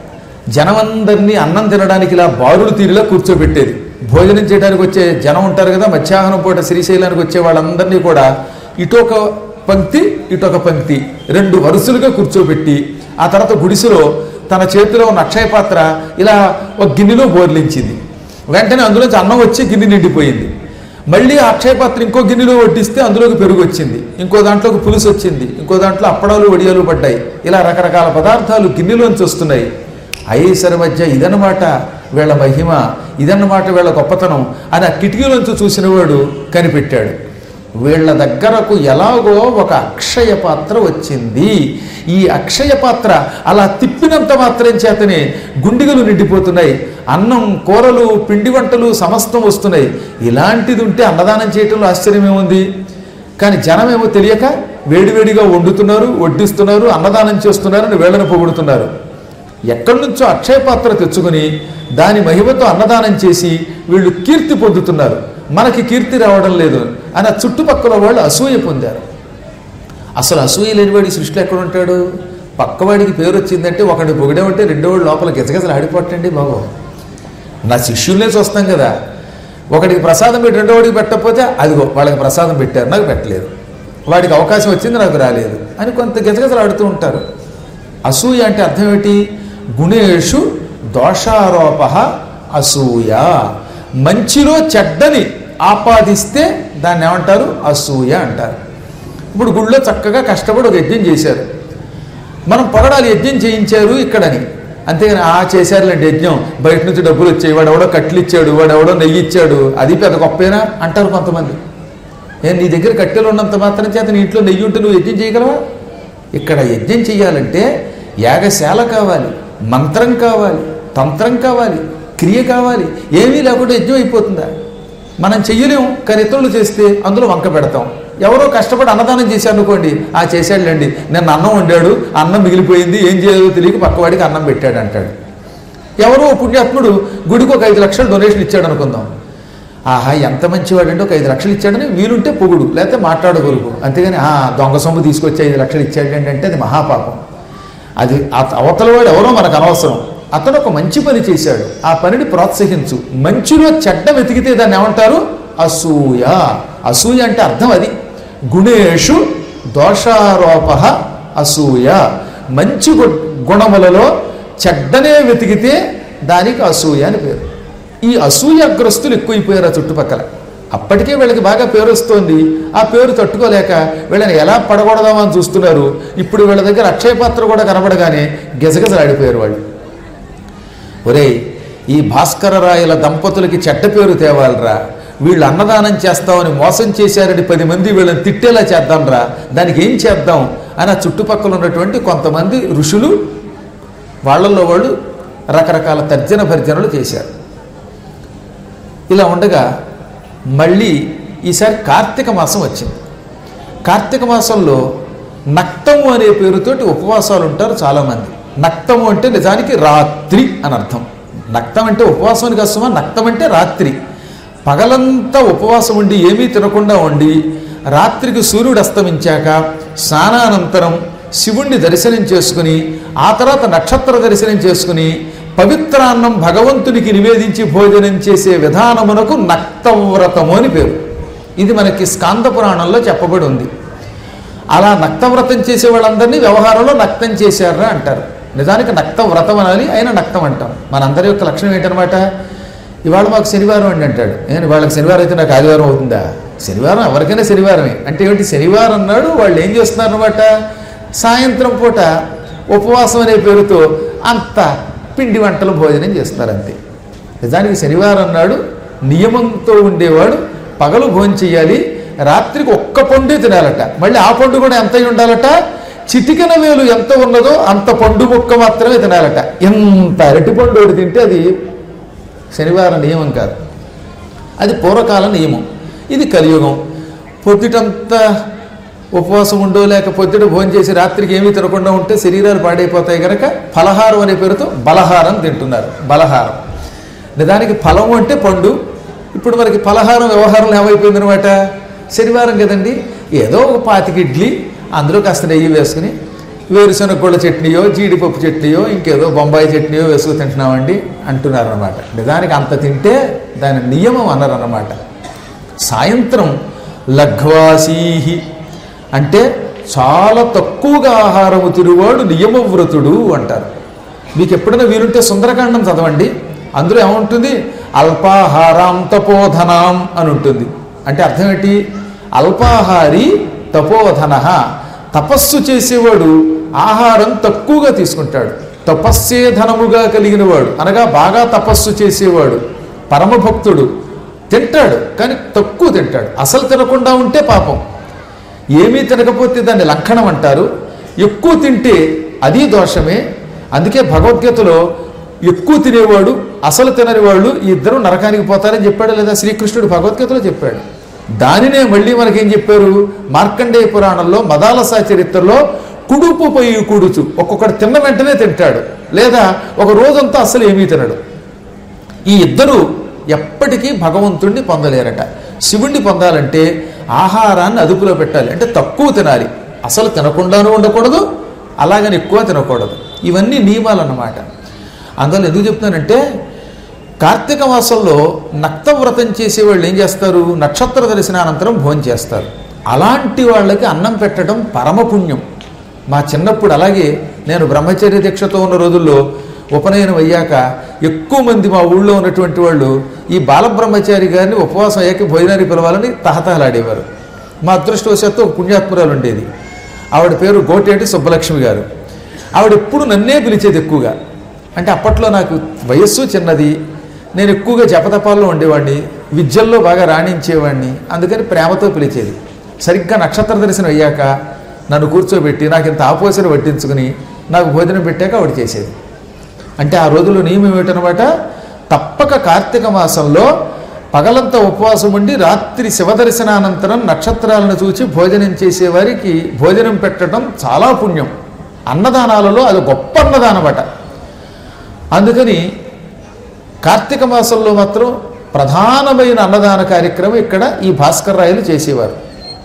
జనమందరినీ అన్నం తినడానికి ఇలా బారులు తీరులా కూర్చోబెట్టేది భోజనం చేయడానికి వచ్చే జనం ఉంటారు కదా మధ్యాహ్నం పూట శ్రీశైలానికి వచ్చే వాళ్ళందరినీ కూడా ఇటొక పంక్తి ఇటొక పంక్తి రెండు వరుసలుగా కూర్చోబెట్టి ఆ తర్వాత గుడిసెలో తన చేతిలో ఉన్న అక్షయ పాత్ర ఇలా ఒక గిన్నెలో బోర్లించింది వెంటనే అందులోంచి అన్నం వచ్చి గిన్నె నిండిపోయింది మళ్ళీ ఆ అక్షయ పాత్ర ఇంకో గిన్నెలో వడ్డిస్తే అందులోకి పెరుగు వచ్చింది ఇంకో దాంట్లోకి పులుసు వచ్చింది ఇంకో దాంట్లో అప్పడాలు వడియాలు పడ్డాయి ఇలా రకరకాల పదార్థాలు గిన్నెలోంచి వస్తున్నాయి ఐసరి మధ్య ఇదన్నమాట వీళ్ళ మహిమ ఇదన్నమాట వీళ్ళ గొప్పతనం అని ఆ కిటికీలోంచి చూసినవాడు కనిపెట్టాడు వీళ్ళ దగ్గరకు ఎలాగో ఒక అక్షయ పాత్ర వచ్చింది ఈ అక్షయ పాత్ర అలా తిప్పినంత మాత్రం చేతనే గుండిగలు నిండిపోతున్నాయి అన్నం కూరలు పిండి వంటలు సమస్తం వస్తున్నాయి ఇలాంటిది ఉంటే అన్నదానం చేయటంలో ఆశ్చర్యమేముంది కానీ జనమేమో తెలియక వేడివేడిగా వండుతున్నారు వడ్డిస్తున్నారు అన్నదానం చేస్తున్నారు అని వేళను పొగుడుతున్నారు ఎక్కడి నుంచో అక్షయ పాత్ర తెచ్చుకుని దాని మహిమతో అన్నదానం చేసి వీళ్ళు కీర్తి పొందుతున్నారు మనకి కీర్తి రావడం లేదు అని ఆ చుట్టుపక్కల వాళ్ళు అసూయ పొందారు అసలు అసూయ లేనివాడి సృష్టిలో ఎక్కడ ఉంటాడు పక్కవాడికి పేరు వచ్చిందంటే ఒకటి పొగిడేమంటే రెండో వాడు లోపల గిజగజలు ఆడిపోట్టండి బాబు నా శిష్యుల్నే చూస్తాం కదా ఒకడికి ప్రసాదం పెట్టి రెండో వాడికి పెట్టకపోతే అదిగో వాళ్ళకి ప్రసాదం పెట్టారు నాకు పెట్టలేదు వాడికి అవకాశం వచ్చింది నాకు రాలేదు అని కొంత గిజగజలు ఆడుతూ ఉంటారు అసూయ అంటే అర్థం ఏమిటి గుణేషు దోషారోప అసూయ మంచిలో చెడ్డని ఆపాదిస్తే దాన్ని ఏమంటారు అసూయ అంటారు ఇప్పుడు గుళ్ళో చక్కగా కష్టపడి ఒక యజ్ఞం చేశారు మనం పొగడాలి యజ్ఞం చేయించారు ఇక్కడని అంతేగాని ఆ చేశారులేండి యజ్ఞం బయట నుంచి డబ్బులు వచ్చాయి వాడు ఎవడో కట్లు ఇచ్చాడు వాడు ఎవడో నెయ్యి ఇచ్చాడు అది పెద్ద గొప్పేనా అంటారు కొంతమంది ఏ నీ దగ్గర కట్టెలు ఉన్నంత మాత్రం చేత నీ ఇంట్లో నెయ్యి ఉంటే నువ్వు యజ్ఞం చేయగలవా ఇక్కడ యజ్ఞం చేయాలంటే యాగశాల కావాలి మంత్రం కావాలి తంత్రం కావాలి క్రియ కావాలి ఏమీ లేకుండా యజ్ఞం అయిపోతుందా మనం చెయ్యలేము కానీ ఇతరులు చేస్తే అందులో వంక పెడతాం ఎవరో కష్టపడి అన్నదానం చేశారు అనుకోండి ఆ చేశాడులేండి నిన్న అన్నం వండాడు అన్నం మిగిలిపోయింది ఏం చేయాలో తెలియక పక్కవాడికి అన్నం పెట్టాడు అంటాడు ఎవరో ఓ పుణ్యాత్ముడు గుడికి ఒక ఐదు లక్షలు డొనేషన్ ఇచ్చాడు అనుకుందాం ఆహా ఎంత మంచివాడంటే ఒక ఐదు లక్షలు ఇచ్చాడని వీలుంటే పొగుడు లేకపోతే మాట్లాడగలుగు అంతేగాని ఆ దొంగ సొమ్ము తీసుకొచ్చి ఐదు లక్షలు ఇచ్చాడండి అంటే అది మహాపాపం అది ఆ అవతల వాడు ఎవరో మనకు అనవసరం అతను ఒక మంచి పని చేశాడు ఆ పనిని ప్రోత్సహించు మంచిలో చెడ్డ వెతికితే దాన్ని ఏమంటారు అసూయ అసూయ అంటే అర్థం అది గుణేషు దోషారోప అసూయ మంచి గు- గుణములలో చెడ్డనే వెతికితే దానికి అసూయ అని పేరు ఈ అసూయగ్రస్తులు ఎక్కువైపోయారు ఆ చుట్టుపక్కల అప్పటికే వీళ్ళకి బాగా పేరు వస్తోంది ఆ పేరు తట్టుకోలేక వీళ్ళని ఎలా పడగొడదామని చూస్తున్నారు ఇప్పుడు వీళ్ళ దగ్గర అక్షయపాత్ర కూడా కనబడగానే గజగజలాడిపోయారు వాళ్ళు ఒరేయ్ ఈ భాస్కర రాయల దంపతులకి చెడ్డ పేరు తేవాలరా వీళ్ళు అన్నదానం చేస్తామని మోసం చేశారని పది మంది వీళ్ళని తిట్టేలా చేద్దాంరా దానికి ఏం చేద్దాం అని ఆ చుట్టుపక్కల ఉన్నటువంటి కొంతమంది ఋషులు వాళ్ళల్లో వాళ్ళు రకరకాల తర్జన భర్జనలు చేశారు ఇలా ఉండగా మళ్ళీ ఈసారి కార్తీక మాసం వచ్చింది కార్తీక మాసంలో నక్తము అనే పేరుతోటి ఉపవాసాలు ఉంటారు చాలామంది నక్తము అంటే నిజానికి రాత్రి అని అర్థం నక్తం అంటే ఉపవాసం అని కష్టమా నక్తం అంటే రాత్రి పగలంతా ఉపవాసం ఉండి ఏమీ తినకుండా ఉండి రాత్రికి సూర్యుడు అస్తమించాక స్నానానంతరం శివుణ్ణి దర్శనం చేసుకుని ఆ తర్వాత నక్షత్ర దర్శనం చేసుకుని పవిత్రాన్నం భగవంతునికి నివేదించి భోజనం చేసే విధానమునకు నక్తవ్రతము అని పేరు ఇది మనకి స్కాంద పురాణంలో చెప్పబడి ఉంది అలా నక్తవ్రతం చేసే వాళ్ళందరినీ వ్యవహారంలో నక్తం చేశారా అంటారు నిజానికి నక్త వ్రతం అనాలి అయినా నక్తం అంటాం మనందరి యొక్క లక్షణం ఏంటనమాట ఇవాళ మాకు శనివారం అండి అంటాడు నేను వాళ్ళకి శనివారం అయితే నాకు ఆదివారం అవుతుందా శనివారం ఎవరికైనా శనివారమే అంటే ఏమిటి శనివారం అన్నాడు వాళ్ళు ఏం చేస్తున్నారనమాట సాయంత్రం పూట ఉపవాసం అనే పేరుతో అంత పిండి వంటలు భోజనం చేస్తున్నారు అంతే నిజానికి శనివారం నాడు నియమంతో ఉండేవాడు పగలు భోజనం చేయాలి రాత్రికి ఒక్క పండు తినాలట మళ్ళీ ఆ పండు కూడా ఎంత అయి ఉండాలట చిటికెన వేలు ఎంత ఉన్నదో అంత పండు ముక్క మాత్రమే తినాలట ఎంత అరటి పండు ఒకటి తింటే అది శనివారం నియమం కాదు అది పూర్వకాల నియమం ఇది కలియుగం పొద్దుటంతా ఉపవాసం ఉండో లేక పొద్దుట భోజనం చేసి రాత్రికి ఏమీ తినకుండా ఉంటే శరీరాలు పాడైపోతాయి కనుక ఫలహారం అనే పేరుతో బలహారం తింటున్నారు బలహారం నిజానికి ఫలం అంటే పండు ఇప్పుడు మనకి పలహారం వ్యవహారంలో ఏమైపోయింది అనమాట శనివారం కదండి ఏదో ఒక పాతికి ఇడ్లీ అందులో కాస్త నెయ్యి వేసుకుని వేరుశనగ గుళ్ళ చట్నీయో జీడిపప్పు చట్నీయో ఇంకేదో బొంబాయి చట్నీయో వేసుకు తింటున్నామండి అంటున్నారన్నమాట నిజానికి అంత తింటే దాని నియమం అన్నారన్నమాట సాయంత్రం లఘ్వాసీహి అంటే చాలా తక్కువగా ఆహారము తిరువాడు నియమవ్రతుడు అంటారు మీకు ఎప్పుడైనా వీలుంటే సుందరకాండం చదవండి అందులో ఏముంటుంది అల్పాహారాం తపోధనాం అని ఉంటుంది అంటే అర్థం ఏంటి అల్పాహారి తపోధన తపస్సు చేసేవాడు ఆహారం తక్కువగా తీసుకుంటాడు తపస్సే ధనముగా కలిగిన వాడు అనగా బాగా తపస్సు చేసేవాడు పరమభక్తుడు తింటాడు కానీ తక్కువ తింటాడు అసలు తినకుండా ఉంటే పాపం ఏమీ తినకపోతే దాన్ని లంఘనం అంటారు ఎక్కువ తింటే అది దోషమే అందుకే భగవద్గీతలో ఎక్కువ తినేవాడు అసలు తినని వాళ్ళు ఈ ఇద్దరు నరకానికి పోతారని చెప్పాడు లేదా శ్రీకృష్ణుడు భగవద్గీతలో చెప్పాడు దానినే మళ్ళీ మనకేం చెప్పారు మార్కండేయ పురాణంలో మదాలస చరిత్రలో కుడుపు పోయి కుడుచు ఒక్కొక్కడు తిన్న వెంటనే తింటాడు లేదా ఒక రోజంతా అసలు ఏమీ తినడు ఈ ఇద్దరు ఎప్పటికీ భగవంతుణ్ణి పొందలేరట శివుణ్ణి పొందాలంటే ఆహారాన్ని అదుపులో పెట్టాలి అంటే తక్కువ తినాలి అసలు తినకుండానూ ఉండకూడదు అలాగని ఎక్కువ తినకూడదు ఇవన్నీ నియమాలు అన్నమాట అందువల్ల ఎందుకు చెప్తున్నానంటే కార్తీక మాసంలో నక్తవ్రతం చేసేవాళ్ళు ఏం చేస్తారు నక్షత్ర దర్శనానంతరం భోజనం చేస్తారు అలాంటి వాళ్ళకి అన్నం పెట్టడం పరమపుణ్యం మా చిన్నప్పుడు అలాగే నేను బ్రహ్మచర్య దీక్షతో ఉన్న రోజుల్లో ఉపనయనం అయ్యాక ఎక్కువ మంది మా ఊళ్ళో ఉన్నటువంటి వాళ్ళు ఈ బాలబ్రహ్మచారి గారిని ఉపవాసం అయ్యాక భోజనానికి పిలవాలని తహతహలాడేవారు మా అదృష్టవశాత్తు ఒక పుణ్యాత్మురాలు ఉండేది ఆవిడ పేరు గోటేటి సుబ్బలక్ష్మి గారు ఆవిడ ఎప్పుడు నన్నే పిలిచేది ఎక్కువగా అంటే అప్పట్లో నాకు వయస్సు చిన్నది నేను ఎక్కువగా జపతపాల్లో ఉండేవాడిని విద్యల్లో బాగా రాణించేవాడిని అందుకని ప్రేమతో పిలిచేది సరిగ్గా నక్షత్ర దర్శనం అయ్యాక నన్ను కూర్చోబెట్టి నాకు ఇంత ఆపోసన పట్టించుకుని నాకు భోజనం పెట్టాక ఆవిడ చేసేది అంటే ఆ రోజుల్లో నియమం ఏమిటనమాట తప్పక కార్తీక మాసంలో పగలంతా ఉపవాసం ఉండి రాత్రి శివదర్శనానంతరం నక్షత్రాలను చూచి భోజనం చేసేవారికి భోజనం పెట్టడం చాలా పుణ్యం అన్నదానాలలో అది గొప్ప అన్నదానమట అందుకని కార్తీక మాసంలో మాత్రం ప్రధానమైన అన్నదాన కార్యక్రమం ఇక్కడ ఈ భాస్కర్ రాయలు చేసేవారు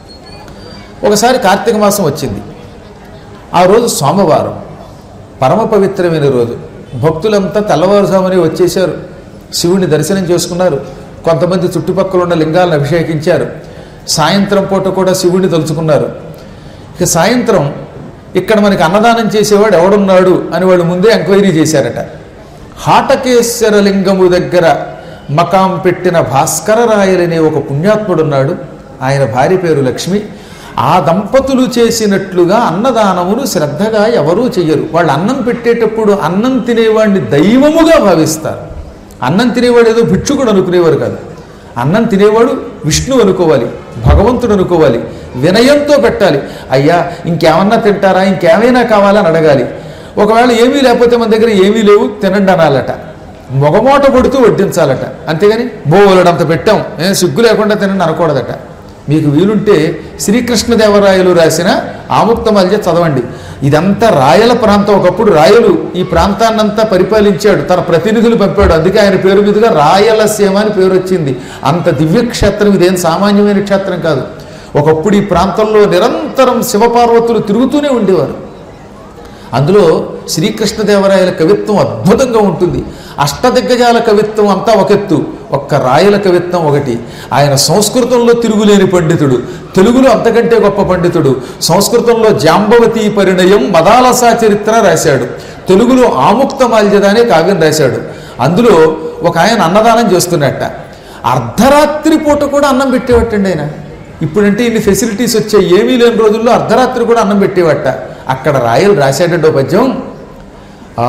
ఒకసారి కార్తీక మాసం వచ్చింది ఆ రోజు సోమవారం పరమ పవిత్రమైన రోజు భక్తులంతా తెల్లవారుజామునే వచ్చేశారు శివుని దర్శనం చేసుకున్నారు కొంతమంది చుట్టుపక్కల ఉన్న లింగాలను అభిషేకించారు సాయంత్రం పూట కూడా శివుడిని తలుచుకున్నారు ఇక సాయంత్రం ఇక్కడ మనకి అన్నదానం చేసేవాడు ఎవడున్నాడు అని వాళ్ళు ముందే ఎంక్వైరీ చేశారట హాటకేశ్వర లింగము దగ్గర మకాం పెట్టిన భాస్కర రాయలనే ఒక పుణ్యాత్ముడున్నాడు ఆయన భార్య పేరు లక్ష్మి ఆ దంపతులు చేసినట్లుగా అన్నదానమును శ్రద్ధగా ఎవరూ చెయ్యరు వాళ్ళు అన్నం పెట్టేటప్పుడు అన్నం తినేవాడిని దైవముగా భావిస్తారు అన్నం తినేవాడు ఏదో భిక్షుకుడు అనుకునేవారు కాదు అన్నం తినేవాడు విష్ణు అనుకోవాలి భగవంతుడు అనుకోవాలి వినయంతో పెట్టాలి అయ్యా ఇంకేమన్నా తింటారా ఇంకేమైనా కావాలని అడగాలి ఒకవేళ ఏమీ లేకపోతే మన దగ్గర ఏమీ లేవు తినండి అనాలట మొగమోట కొడుతూ వడ్డించాలట అంతేగాని బోలెడంత పెట్టాం ఏం సిగ్గు లేకుండా తినండి అనకూడదట మీకు వీలుంటే శ్రీకృష్ణదేవరాయలు రాసిన ఆముక్తమల్య చదవండి ఇదంతా రాయల ప్రాంతం ఒకప్పుడు రాయలు ఈ ప్రాంతాన్నంతా పరిపాలించాడు తన ప్రతినిధులు పంపాడు అందుకే ఆయన పేరు మీదుగా రాయలసీమ అని పేరు వచ్చింది అంత దివ్య క్షేత్రం ఇదేం సామాన్యమైన క్షేత్రం కాదు ఒకప్పుడు ఈ ప్రాంతంలో నిరంతరం శివపార్వతులు తిరుగుతూనే ఉండేవారు అందులో శ్రీకృష్ణదేవరాయల కవిత్వం అద్భుతంగా ఉంటుంది అష్టదిగ్గజాల కవిత్వం అంతా ఒక ఎత్తు ఒక్క రాయల కవిత్వం ఒకటి ఆయన సంస్కృతంలో తిరుగులేని పండితుడు తెలుగులో అంతకంటే గొప్ప పండితుడు సంస్కృతంలో జాంబవతి పరిణయం మదాలసా చరిత్ర రాశాడు తెలుగులో ఆముక్త మాల్యద అనే కావ్యం రాశాడు అందులో ఒక ఆయన అన్నదానం చేస్తున్నట్ట అర్ధరాత్రి పూట కూడా అన్నం పెట్టేవట్టండి ఆయన ఇప్పుడంటే ఇన్ని ఫెసిలిటీస్ వచ్చాయి ఏమీ లేని రోజుల్లో అర్ధరాత్రి కూడా అన్నం పెట్టేవట్ట అక్కడ రాయలు రాశాడంటో పద్యం ఆ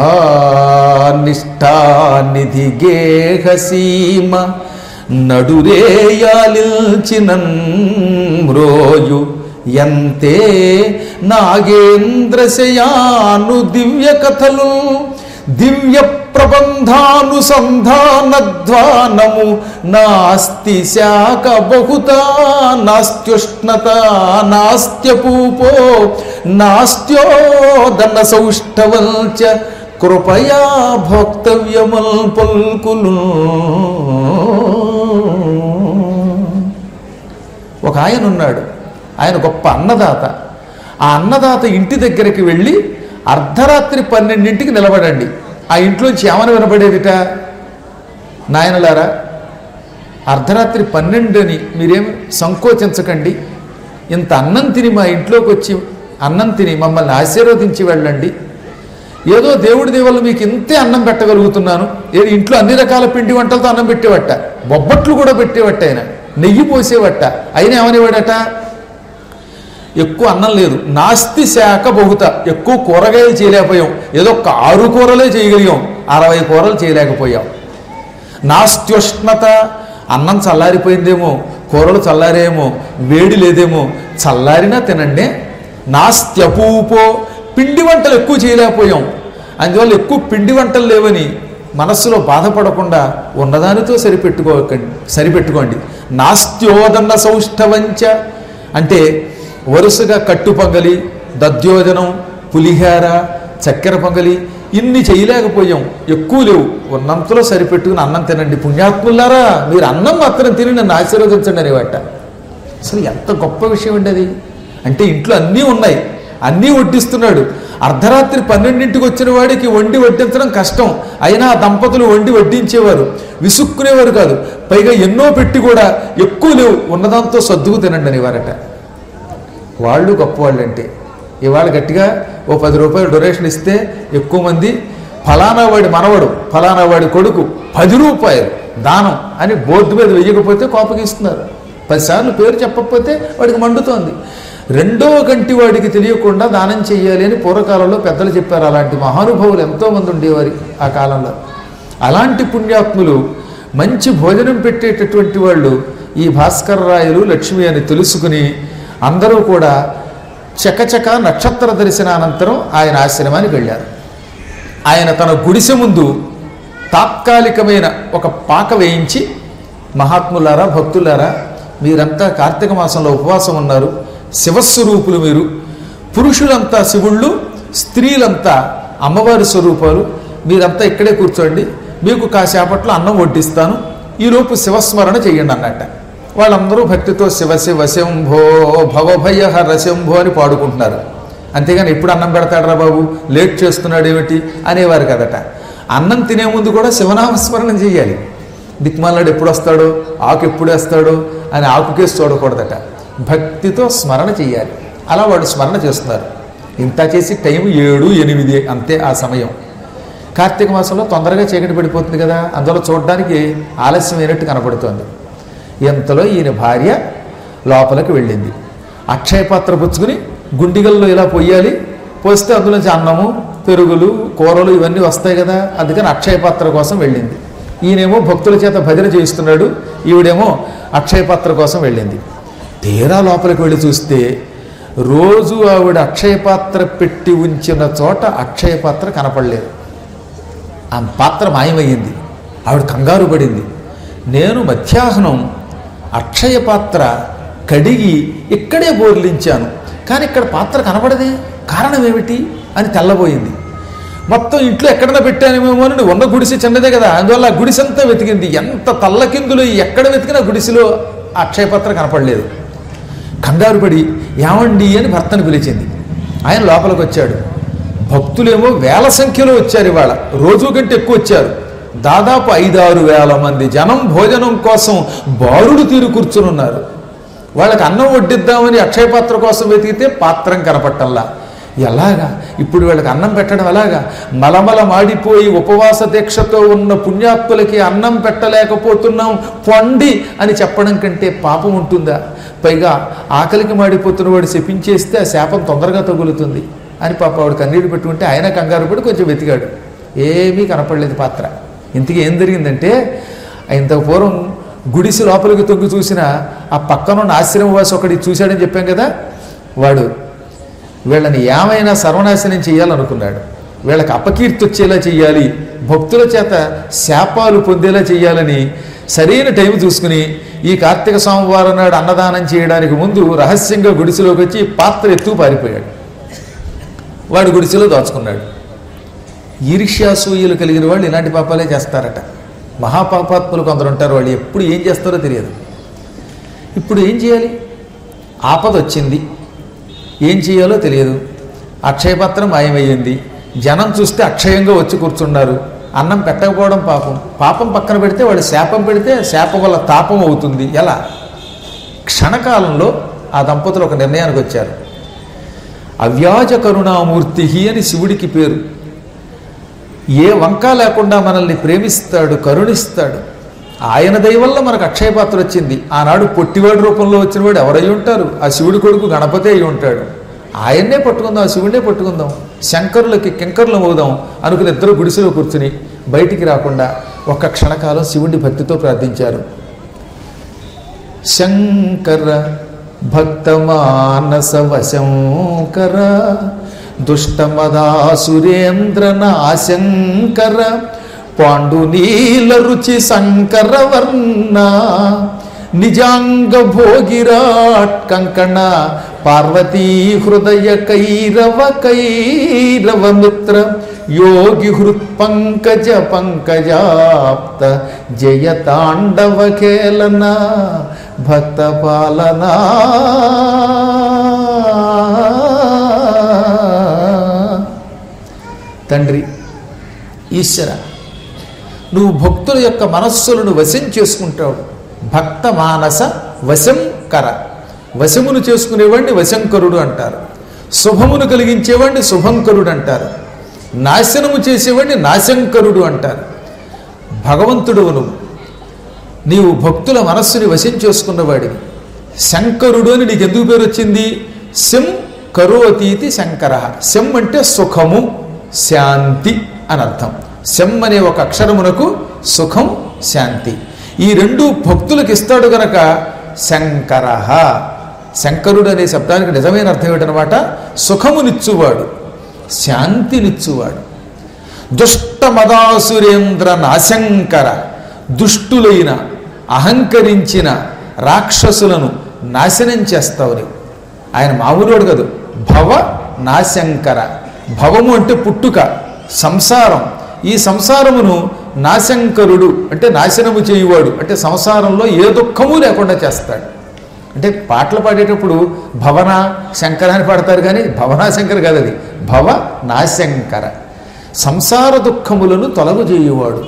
నిష్ఠానిధి గేహసీమ నడురేయాలిల్చినన్ మ్రోయు ఎంతే నాగేంద్రశయాను దివ్య కథలు దివ్య ప్రబంధానుసంధానధ్వానము నాస్తి శాఖ బహుత నాస్త్యుష్ణత నాస్త్యపూపో నాస్త్యోదన సౌష్ఠవల్చ కృపయా భోక్తవ్యమల్ పల్కులు ఒక ఆయన ఉన్నాడు ఆయన గొప్ప అన్నదాత ఆ అన్నదాత ఇంటి దగ్గరికి వెళ్ళి అర్ధరాత్రి పన్నెండింటికి నిలబడండి ఆ ఇంట్లోంచి ఏమని వినబడేదిట నాయనలారా అర్ధరాత్రి పన్నెండుని మీరేం సంకోచించకండి ఇంత అన్నం తిని మా ఇంట్లోకి వచ్చి అన్నం తిని మమ్మల్ని ఆశీర్వదించి వెళ్ళండి ఏదో దేవుడి దేవుళ్ళు మీకు ఇంతే అన్నం పెట్టగలుగుతున్నాను ఏదో ఇంట్లో అన్ని రకాల పిండి వంటలతో అన్నం పెట్టేవట్ట బొబ్బట్లు కూడా పెట్టేవట్ట ఆయన నెయ్యి పోసేవట్ట అయినా ఏమనేవాడట ఎక్కువ అన్నం లేదు నాస్తి శాఖ బహుత ఎక్కువ కూరగాయలు చేయలేకపోయాం ఏదో ఒక ఆరు కూరలే చేయగలిగాం అరవై కూరలు చేయలేకపోయాం నాస్త్యుష్ణత అన్నం చల్లారిపోయిందేమో కూరలు చల్లారేమో వేడి లేదేమో చల్లారినా తినండి నాస్త్యపూపో పిండి వంటలు ఎక్కువ చేయలేకపోయాం అందువల్ల ఎక్కువ పిండి వంటలు లేవని మనస్సులో బాధపడకుండా ఉన్నదానితో సరిపెట్టుకోకండి సరిపెట్టుకోండి నాస్త్యోదన్న సౌష్ఠవంచ అంటే వరుసగా కట్టు పొంగలి దద్యోజనం పులిహార చక్కెర పొంగలి ఇన్ని చేయలేకపోయాం ఎక్కువ లేవు ఉన్నంతలో సరిపెట్టుకుని అన్నం తినండి పుణ్యాత్ములారా మీరు అన్నం మాత్రం తిని నన్ను ఆశీర్వదించండి అనేవాట అసలు ఎంత గొప్ప విషయం అండి అది అంటే ఇంట్లో అన్నీ ఉన్నాయి అన్నీ వడ్డిస్తున్నాడు అర్ధరాత్రి పన్నెండింటికి వచ్చిన వాడికి వండి వడ్డించడం కష్టం అయినా ఆ దంపతులు వండి వడ్డించేవారు విసుక్కునేవారు కాదు పైగా ఎన్నో పెట్టి కూడా ఎక్కువ లేవు ఉన్నదాంతో సర్దుకు తినండి అనేవారట వాళ్ళు గొప్పవాళ్ళు అంటే ఇవాళ గట్టిగా ఓ పది రూపాయలు డొనేషన్ ఇస్తే ఎక్కువ మంది ఫలానా వాడి మనవడు ఫలానా వాడి కొడుకు పది రూపాయలు దానం అని బోర్డు మీద వెయ్యకపోతే కోపగిస్తున్నారు పదిసార్లు పేరు చెప్పకపోతే వాడికి మండుతోంది రెండో కంటి వాడికి తెలియకుండా దానం చెయ్యాలి అని పూర్వకాలంలో పెద్దలు చెప్పారు అలాంటి మహానుభావులు ఎంతోమంది ఉండేవారు ఆ కాలంలో అలాంటి పుణ్యాత్ములు మంచి భోజనం పెట్టేటటువంటి వాళ్ళు ఈ భాస్కర రాయలు లక్ష్మి అని తెలుసుకుని అందరూ కూడా చకచక నక్షత్ర దర్శనానంతరం ఆయన ఆశ్రమానికి వెళ్ళారు ఆయన తన గుడిసె ముందు తాత్కాలికమైన ఒక పాక వేయించి మహాత్ములారా భక్తులారా మీరంతా కార్తీక మాసంలో ఉపవాసం ఉన్నారు శివస్వరూపులు మీరు పురుషులంతా శివుళ్ళు స్త్రీలంతా అమ్మవారి స్వరూపాలు మీరంతా ఇక్కడే కూర్చోండి మీకు కాసేపట్లో అన్నం వడ్డిస్తాను ఈలోపు శివస్మరణ చెయ్యండి అన్నట్ట వాళ్ళందరూ భక్తితో శివ శివ శంభో భవభయ హర శంభో అని పాడుకుంటున్నారు అంతేగాని ఎప్పుడు అన్నం పెడతాడరా బాబు లేట్ చేస్తున్నాడు ఏమిటి అనేవారు కదట అన్నం తినే ముందు కూడా శివనామస్మరణం చెయ్యాలి దిక్మాలాడు ఎప్పుడు వస్తాడో ఆకు ఎప్పుడు వేస్తాడో అని ఆకుకేసి చూడకూడదట భక్తితో స్మరణ చెయ్యాలి అలా వాడు స్మరణ చేస్తున్నారు ఇంత చేసి టైం ఏడు ఎనిమిది అంతే ఆ సమయం కార్తీక మాసంలో తొందరగా చీకటి పడిపోతుంది కదా అందులో చూడడానికి ఆలస్యమైనట్టు కనపడుతోంది ఇంతలో ఈయన భార్య లోపలికి వెళ్ళింది అక్షయ పాత్ర పుచ్చుకుని గుండిగల్లో ఇలా పొయ్యాలి పోస్తే అందులోంచి అన్నము పెరుగులు కూరలు ఇవన్నీ వస్తాయి కదా అందుకని అక్షయ పాత్ర కోసం వెళ్ళింది ఈయనేమో భక్తుల చేత భజన చేయిస్తున్నాడు ఈవిడేమో అక్షయ పాత్ర కోసం వెళ్ళింది తీరా లోపలికి వెళ్ళి చూస్తే రోజు ఆవిడ అక్షయ పాత్ర పెట్టి ఉంచిన చోట అక్షయ పాత్ర కనపడలేదు ఆ పాత్ర మాయమయ్యింది ఆవిడ కంగారు పడింది నేను మధ్యాహ్నం అక్షయ పాత్ర కడిగి ఇక్కడే బోర్లించాను కానీ ఇక్కడ పాత్ర కనపడదే కారణం ఏమిటి అని తెల్లబోయింది మొత్తం ఇంట్లో ఎక్కడన్నా పెట్టానేమో అని ఉన్న గుడిసె చిన్నదే కదా అందువల్ల ఆ గుడిసెంతా వెతికింది ఎంత తల్లకిందులు ఎక్కడ వెతికినా గుడిసెలో అక్షయ పాత్ర కనపడలేదు కంగారు పడి ఏమండి అని భర్తను పిలిచింది ఆయన లోపలికి వచ్చాడు భక్తులేమో వేల సంఖ్యలో వచ్చారు ఇవాళ రోజు కంటే ఎక్కువ వచ్చారు దాదాపు ఐదారు వేల మంది జనం భోజనం కోసం బారుడు తీరు కూర్చుని ఉన్నారు వాళ్ళకి అన్నం వడ్డిద్దామని అక్షయ పాత్ర కోసం వెతికితే పాత్రం కనపట్టల్లా ఎలాగా ఇప్పుడు వీళ్ళకి అన్నం పెట్టడం ఎలాగా మలమల మాడిపోయి ఉపవాస దీక్షతో ఉన్న పుణ్యాత్ములకి అన్నం పెట్టలేకపోతున్నాం పొండి అని చెప్పడం కంటే పాపం ఉంటుందా పైగా ఆకలికి మాడిపోతున్న వాడు శపించేస్తే ఆ శాపం తొందరగా తగులుతుంది అని పాప వాడు కన్నీరు పెట్టుకుంటే ఆయన కంగారు పడి కొంచెం వెతికాడు ఏమీ కనపడలేదు పాత్ర ఇంతకీ ఏం జరిగిందంటే ఇంతకు పూర్వం గుడిసి లోపలికి తొంగి చూసిన ఆ పక్కనున్న ఆశ్రమవాసి ఒకటి చూశాడని చెప్పాం కదా వాడు వీళ్ళని ఏమైనా సర్వనాశనం చేయాలనుకున్నాడు వీళ్ళకి అపకీర్తి వచ్చేలా చెయ్యాలి భక్తుల చేత శాపాలు పొందేలా చెయ్యాలని సరైన టైం చూసుకుని ఈ కార్తీక సోమవారం నాడు అన్నదానం చేయడానికి ముందు రహస్యంగా గుడిసెలోకి వచ్చి పాత్ర ఎత్తు పారిపోయాడు వాడు గుడిసెలో దాచుకున్నాడు ఈర్ష్యాసూయులు కలిగిన వాళ్ళు ఇలాంటి పాపాలే చేస్తారట మహాపాపాత్ములు కొందరు ఉంటారు వాళ్ళు ఎప్పుడు ఏం చేస్తారో తెలియదు ఇప్పుడు ఏం చేయాలి ఆపద వచ్చింది ఏం చేయాలో తెలియదు అక్షయపత్రం మాయమయ్యింది జనం చూస్తే అక్షయంగా వచ్చి కూర్చున్నారు అన్నం పెట్టకపోవడం పాపం పాపం పక్కన పెడితే వాళ్ళు శాపం పెడితే శాపం వల్ల తాపం అవుతుంది ఎలా క్షణకాలంలో ఆ దంపతులు ఒక నిర్ణయానికి వచ్చారు అవ్యాజ కరుణామూర్తి అని శివుడికి పేరు ఏ వంక లేకుండా మనల్ని ప్రేమిస్తాడు కరుణిస్తాడు ఆయన దయ వల్ల మనకు అక్షయపాత్ర వచ్చింది ఆనాడు పొట్టివాడి రూపంలో వచ్చినవాడు ఎవరై ఉంటారు ఆ శివుడి కొడుకు గణపతి అయి ఉంటాడు ఆయన్నే పట్టుకుందాం ఆ శివుడినే పట్టుకుందాం శంకరులకి కింకరులు అవుదాం అనుకుని ఇద్దరు గుడిసెలో కూర్చుని బయటికి రాకుండా ఒక్క క్షణకాలం శివుడి భక్తితో ప్రార్థించారు శంకర భక్తమానస వశంకర దుష్టమదాసురేంద్ర నాశంకర పాండునీల రుచి శంకర వర్ణ నిజాంగ భోగిరాట్ కంకణ పార్వతీ హృదయ కైరవ కైరవ మిత్ర యోగి హృత్ పంకజ పంకజాప్త జయ తాండవ కేలన భక్త పాలనా తండ్రి ఈశ్వర నువ్వు భక్తుల యొక్క మనస్సులను వశం చేసుకుంటావు భక్త మానస వశం కర వశమును చేసుకునేవాడిని వశంకరుడు అంటారు శుభమును కలిగించేవాడిని శుభంకరుడు అంటారు నాశనము చేసేవాడిని నాశంకరుడు అంటారు భగవంతుడు నువ్వు నీవు భక్తుల మనస్సుని వశం చేసుకున్నవాడివి శంకరుడు అని నీకు ఎందుకు పేరు వచ్చింది శం కరోతీతి శంకర శం అంటే సుఖము శాంతి అని అర్థం శం అనే ఒక అక్షరమునకు సుఖం శాంతి ఈ రెండు భక్తులకు ఇస్తాడు గనక శంకర శంకరుడు అనే శబ్దానికి నిజమైన అర్థం ఏమిటనమాట సుఖమునిచ్చువాడు శాంతినిచ్చువాడు దుష్ట మదాసురేంద్ర నాశంకర దుష్టులైన అహంకరించిన రాక్షసులను నాశనం చేస్తావు నీవు ఆయన మామూలుడు కాదు భవ నాశంకర భవము అంటే పుట్టుక సంసారం ఈ సంసారమును నాశంకరుడు అంటే నాశనము చేయువాడు అంటే సంసారంలో ఏ దుఃఖము లేకుండా చేస్తాడు అంటే పాటలు పాడేటప్పుడు భవన శంకర అని పాడతారు కానీ భవనా శంకర కాదు అది భవ నాశంకర సంసార దుఃఖములను తొలగు చేయువాడు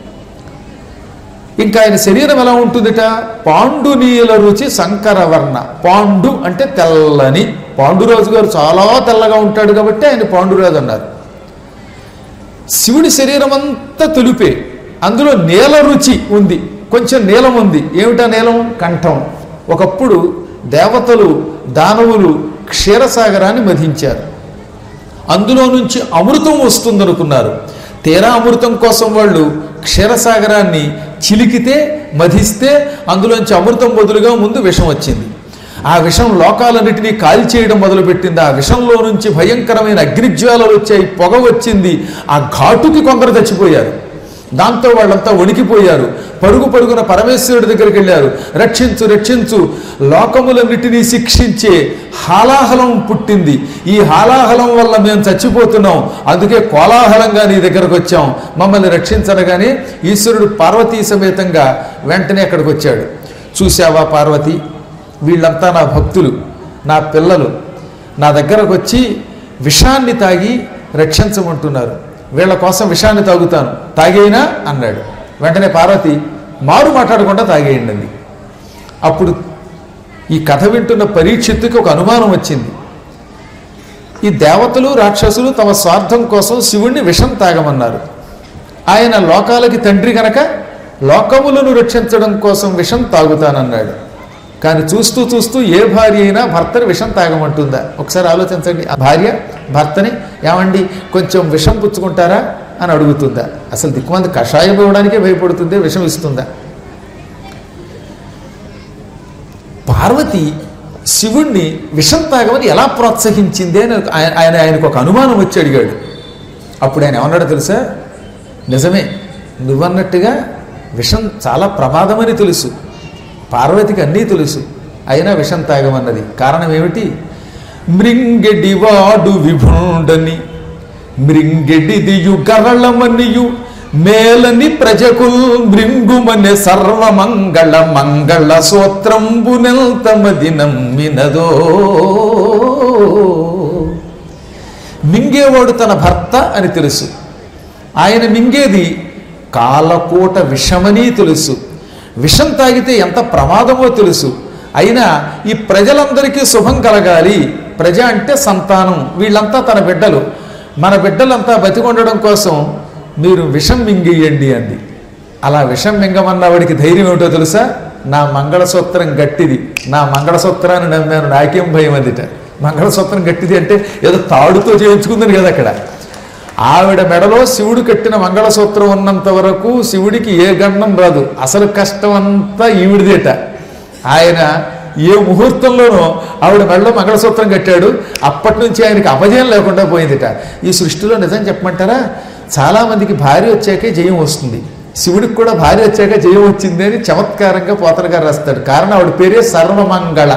ఇంకా ఆయన శరీరం ఎలా ఉంటుందిట పాండునీల రుచి శంకరవర్ణ పాండు అంటే తెల్లని పాండురాజు గారు చాలా తెల్లగా ఉంటాడు కాబట్టి ఆయన పాండురాజు అన్నారు శివుడి శరీరం అంతా తులిపే అందులో నీల రుచి ఉంది కొంచెం నీలం ఉంది ఏమిటా నీలం కంఠం ఒకప్పుడు దేవతలు దానవులు క్షీరసాగరాన్ని మధించారు అందులో నుంచి అమృతం వస్తుందనుకున్నారు తీరా అమృతం కోసం వాళ్ళు క్షీరసాగరాన్ని చిలికితే మధిస్తే అందులోంచి అమృతం బదులుగా ముందు విషం వచ్చింది ఆ విషం లోకాలన్నిటినీ కాల్చేయడం మొదలుపెట్టింది ఆ విషంలో నుంచి భయంకరమైన అగ్నిజ్వాలలు వచ్చాయి పొగ వచ్చింది ఆ ఘాటుకి కొందరు చచ్చిపోయారు దాంతో వాళ్ళంతా వణికిపోయారు పరుగు పరుగున పరమేశ్వరుడి దగ్గరికి వెళ్ళారు రక్షించు రక్షించు లోకములన్నిటినీ శిక్షించే హాలాహలం పుట్టింది ఈ హాలాహలం వల్ల మేము చచ్చిపోతున్నాం అందుకే కోలాహలంగా నీ దగ్గరకు వచ్చాం మమ్మల్ని రక్షించనగానే ఈశ్వరుడు పార్వతీ సమేతంగా వెంటనే అక్కడికి వచ్చాడు చూశావా పార్వతి వీళ్ళంతా నా భక్తులు నా పిల్లలు నా దగ్గరకు వచ్చి విషాన్ని తాగి రక్షించమంటున్నారు వీళ్ళ కోసం విషాన్ని తాగుతాను తాగేయినా అన్నాడు వెంటనే పార్వతి మారు మాట్లాడకుండా తాగేయండి అంది అప్పుడు ఈ కథ వింటున్న పరీక్షిత్తుకి ఒక అనుమానం వచ్చింది ఈ దేవతలు రాక్షసులు తమ స్వార్థం కోసం శివుణ్ణి విషం తాగమన్నారు ఆయన లోకాలకి తండ్రి కనుక లోకములను రక్షించడం కోసం విషం తాగుతానన్నాడు కానీ చూస్తూ చూస్తూ ఏ భార్య అయినా భర్తని విషం తాగమంటుందా ఒకసారి ఆలోచించండి ఆ భార్య భర్తని ఏమండి కొంచెం విషం పుచ్చుకుంటారా అని అడుగుతుందా అసలు దిక్కుమంది కషాయం ఇవ్వడానికే భయపడుతుంది విషం ఇస్తుందా పార్వతి శివుణ్ణి విషం తాగమని ఎలా ప్రోత్సహించింది అని ఆయన ఆయన ఆయనకు ఒక అనుమానం వచ్చి అడిగాడు అప్పుడు ఆయన ఏమన్నాడో తెలుసా నిజమే నువ్వన్నట్టుగా విషం చాలా ప్రమాదమని తెలుసు పార్వతికి అన్నీ తెలుసు అయినా విషం తాగమన్నది కారణం ఏమిటి మృంగెడివాడు విభుండని మృంగెడిదియు గరళమనియు మేలని ప్రజకుల్ మృంగుమనె సర్వమంగళ మంగళ సూత్రంబు నెల్తమది నమ్మినదో మింగేవాడు తన భర్త అని తెలుసు ఆయన మింగేది కాలకూట విషమని తెలుసు విషం తాగితే ఎంత ప్రమాదమో తెలుసు అయినా ఈ ప్రజలందరికీ శుభం కలగాలి ప్రజ అంటే సంతానం వీళ్ళంతా తన బిడ్డలు మన బిడ్డలంతా బతికొండడం కోసం మీరు విషం మింగేయండి అంది అలా విషం మింగమన్నవాడికి ధైర్యం ఏమిటో తెలుసా నా మంగళసూత్రం గట్టిది నా మంగళసూత్రాన్ని నమ్మాను నాకేం భయం అందిట మంగళసూత్రం గట్టిది అంటే ఏదో తాడుతో చేయించుకుందని కదా అక్కడ ఆవిడ మెడలో శివుడు కట్టిన మంగళసూత్రం ఉన్నంత వరకు శివుడికి ఏ గండం రాదు అసలు కష్టం అంతా ఈవిడిదేట ఆయన ఏ ముహూర్తంలోనో ఆవిడ మెడలో మంగళసూత్రం కట్టాడు అప్పటి నుంచి ఆయనకి అపజయం లేకుండా పోయిందిట ఈ సృష్టిలో నిజం చెప్పమంటారా చాలామందికి భార్య వచ్చాకే జయం వస్తుంది శివుడికి కూడా భార్య వచ్చాక జయం వచ్చింది అని చమత్కారంగా పోతన గారు రాస్తాడు కారణం ఆవిడ పేరే సర్వమంగళ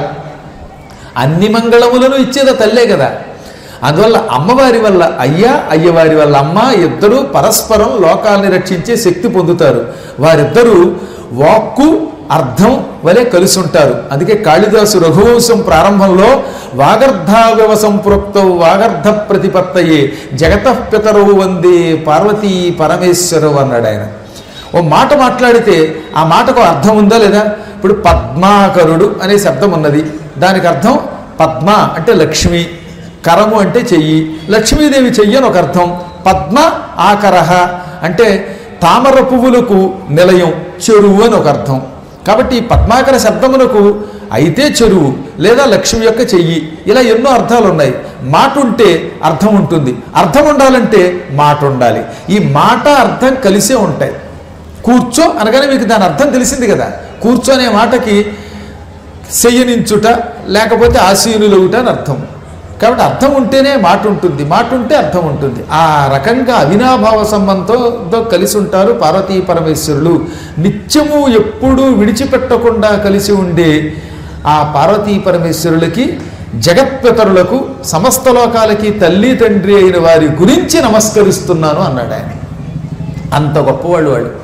అన్ని మంగళములను ఇచ్చేది ఆ తల్లే కదా అందువల్ల అమ్మవారి వల్ల అయ్యా అయ్యవారి వల్ల అమ్మ ఇద్దరూ పరస్పరం లోకాల్ని రక్షించే శక్తి పొందుతారు వారిద్దరూ వాక్కు అర్థం వలె కలిసి ఉంటారు అందుకే కాళిదాసు రఘువంశం ప్రారంభంలో వాగర్ధావివ సంపృక్త వాగర్ధ ప్రతిపత్తయే జగత పితరవు వందే పార్వతీ పరమేశ్వరవు అన్నాడు ఆయన ఓ మాట మాట్లాడితే ఆ మాటకు అర్థం ఉందా లేదా ఇప్పుడు పద్మాకరుడు అనే శబ్దం ఉన్నది దానికి అర్థం పద్మ అంటే లక్ష్మి కరము అంటే చెయ్యి లక్ష్మీదేవి చెయ్యి అని ఒక అర్థం పద్మ ఆకరహ అంటే తామర పువ్వులకు నిలయం చెరువు అని ఒక అర్థం కాబట్టి ఈ పద్మాకర శబ్దమునకు అయితే చెరువు లేదా లక్ష్మి యొక్క చెయ్యి ఇలా ఎన్నో అర్థాలు ఉన్నాయి మాట ఉంటే అర్థం ఉంటుంది అర్థం ఉండాలంటే మాట ఉండాలి ఈ మాట అర్థం కలిసే ఉంటాయి కూర్చో అనగానే మీకు దాని అర్థం తెలిసింది కదా కూర్చో అనే మాటకి శయ్యనించుట లేకపోతే ఆశీనులవుట అని అర్థం కాబట్టి అర్థం ఉంటేనే మాట ఉంటుంది మాట ఉంటే అర్థం ఉంటుంది ఆ రకంగా అవినాభావ సంబంధంతో కలిసి ఉంటారు పార్వతీ పరమేశ్వరులు నిత్యము ఎప్పుడూ విడిచిపెట్టకుండా కలిసి ఉండే ఆ పార్వతీ పరమేశ్వరులకి జగత్పితరులకు సమస్త లోకాలకి తల్లి తండ్రి అయిన వారి గురించి నమస్కరిస్తున్నాను అన్నాడు ఆయన అంత గొప్పవాళ్ళు వాళ్ళు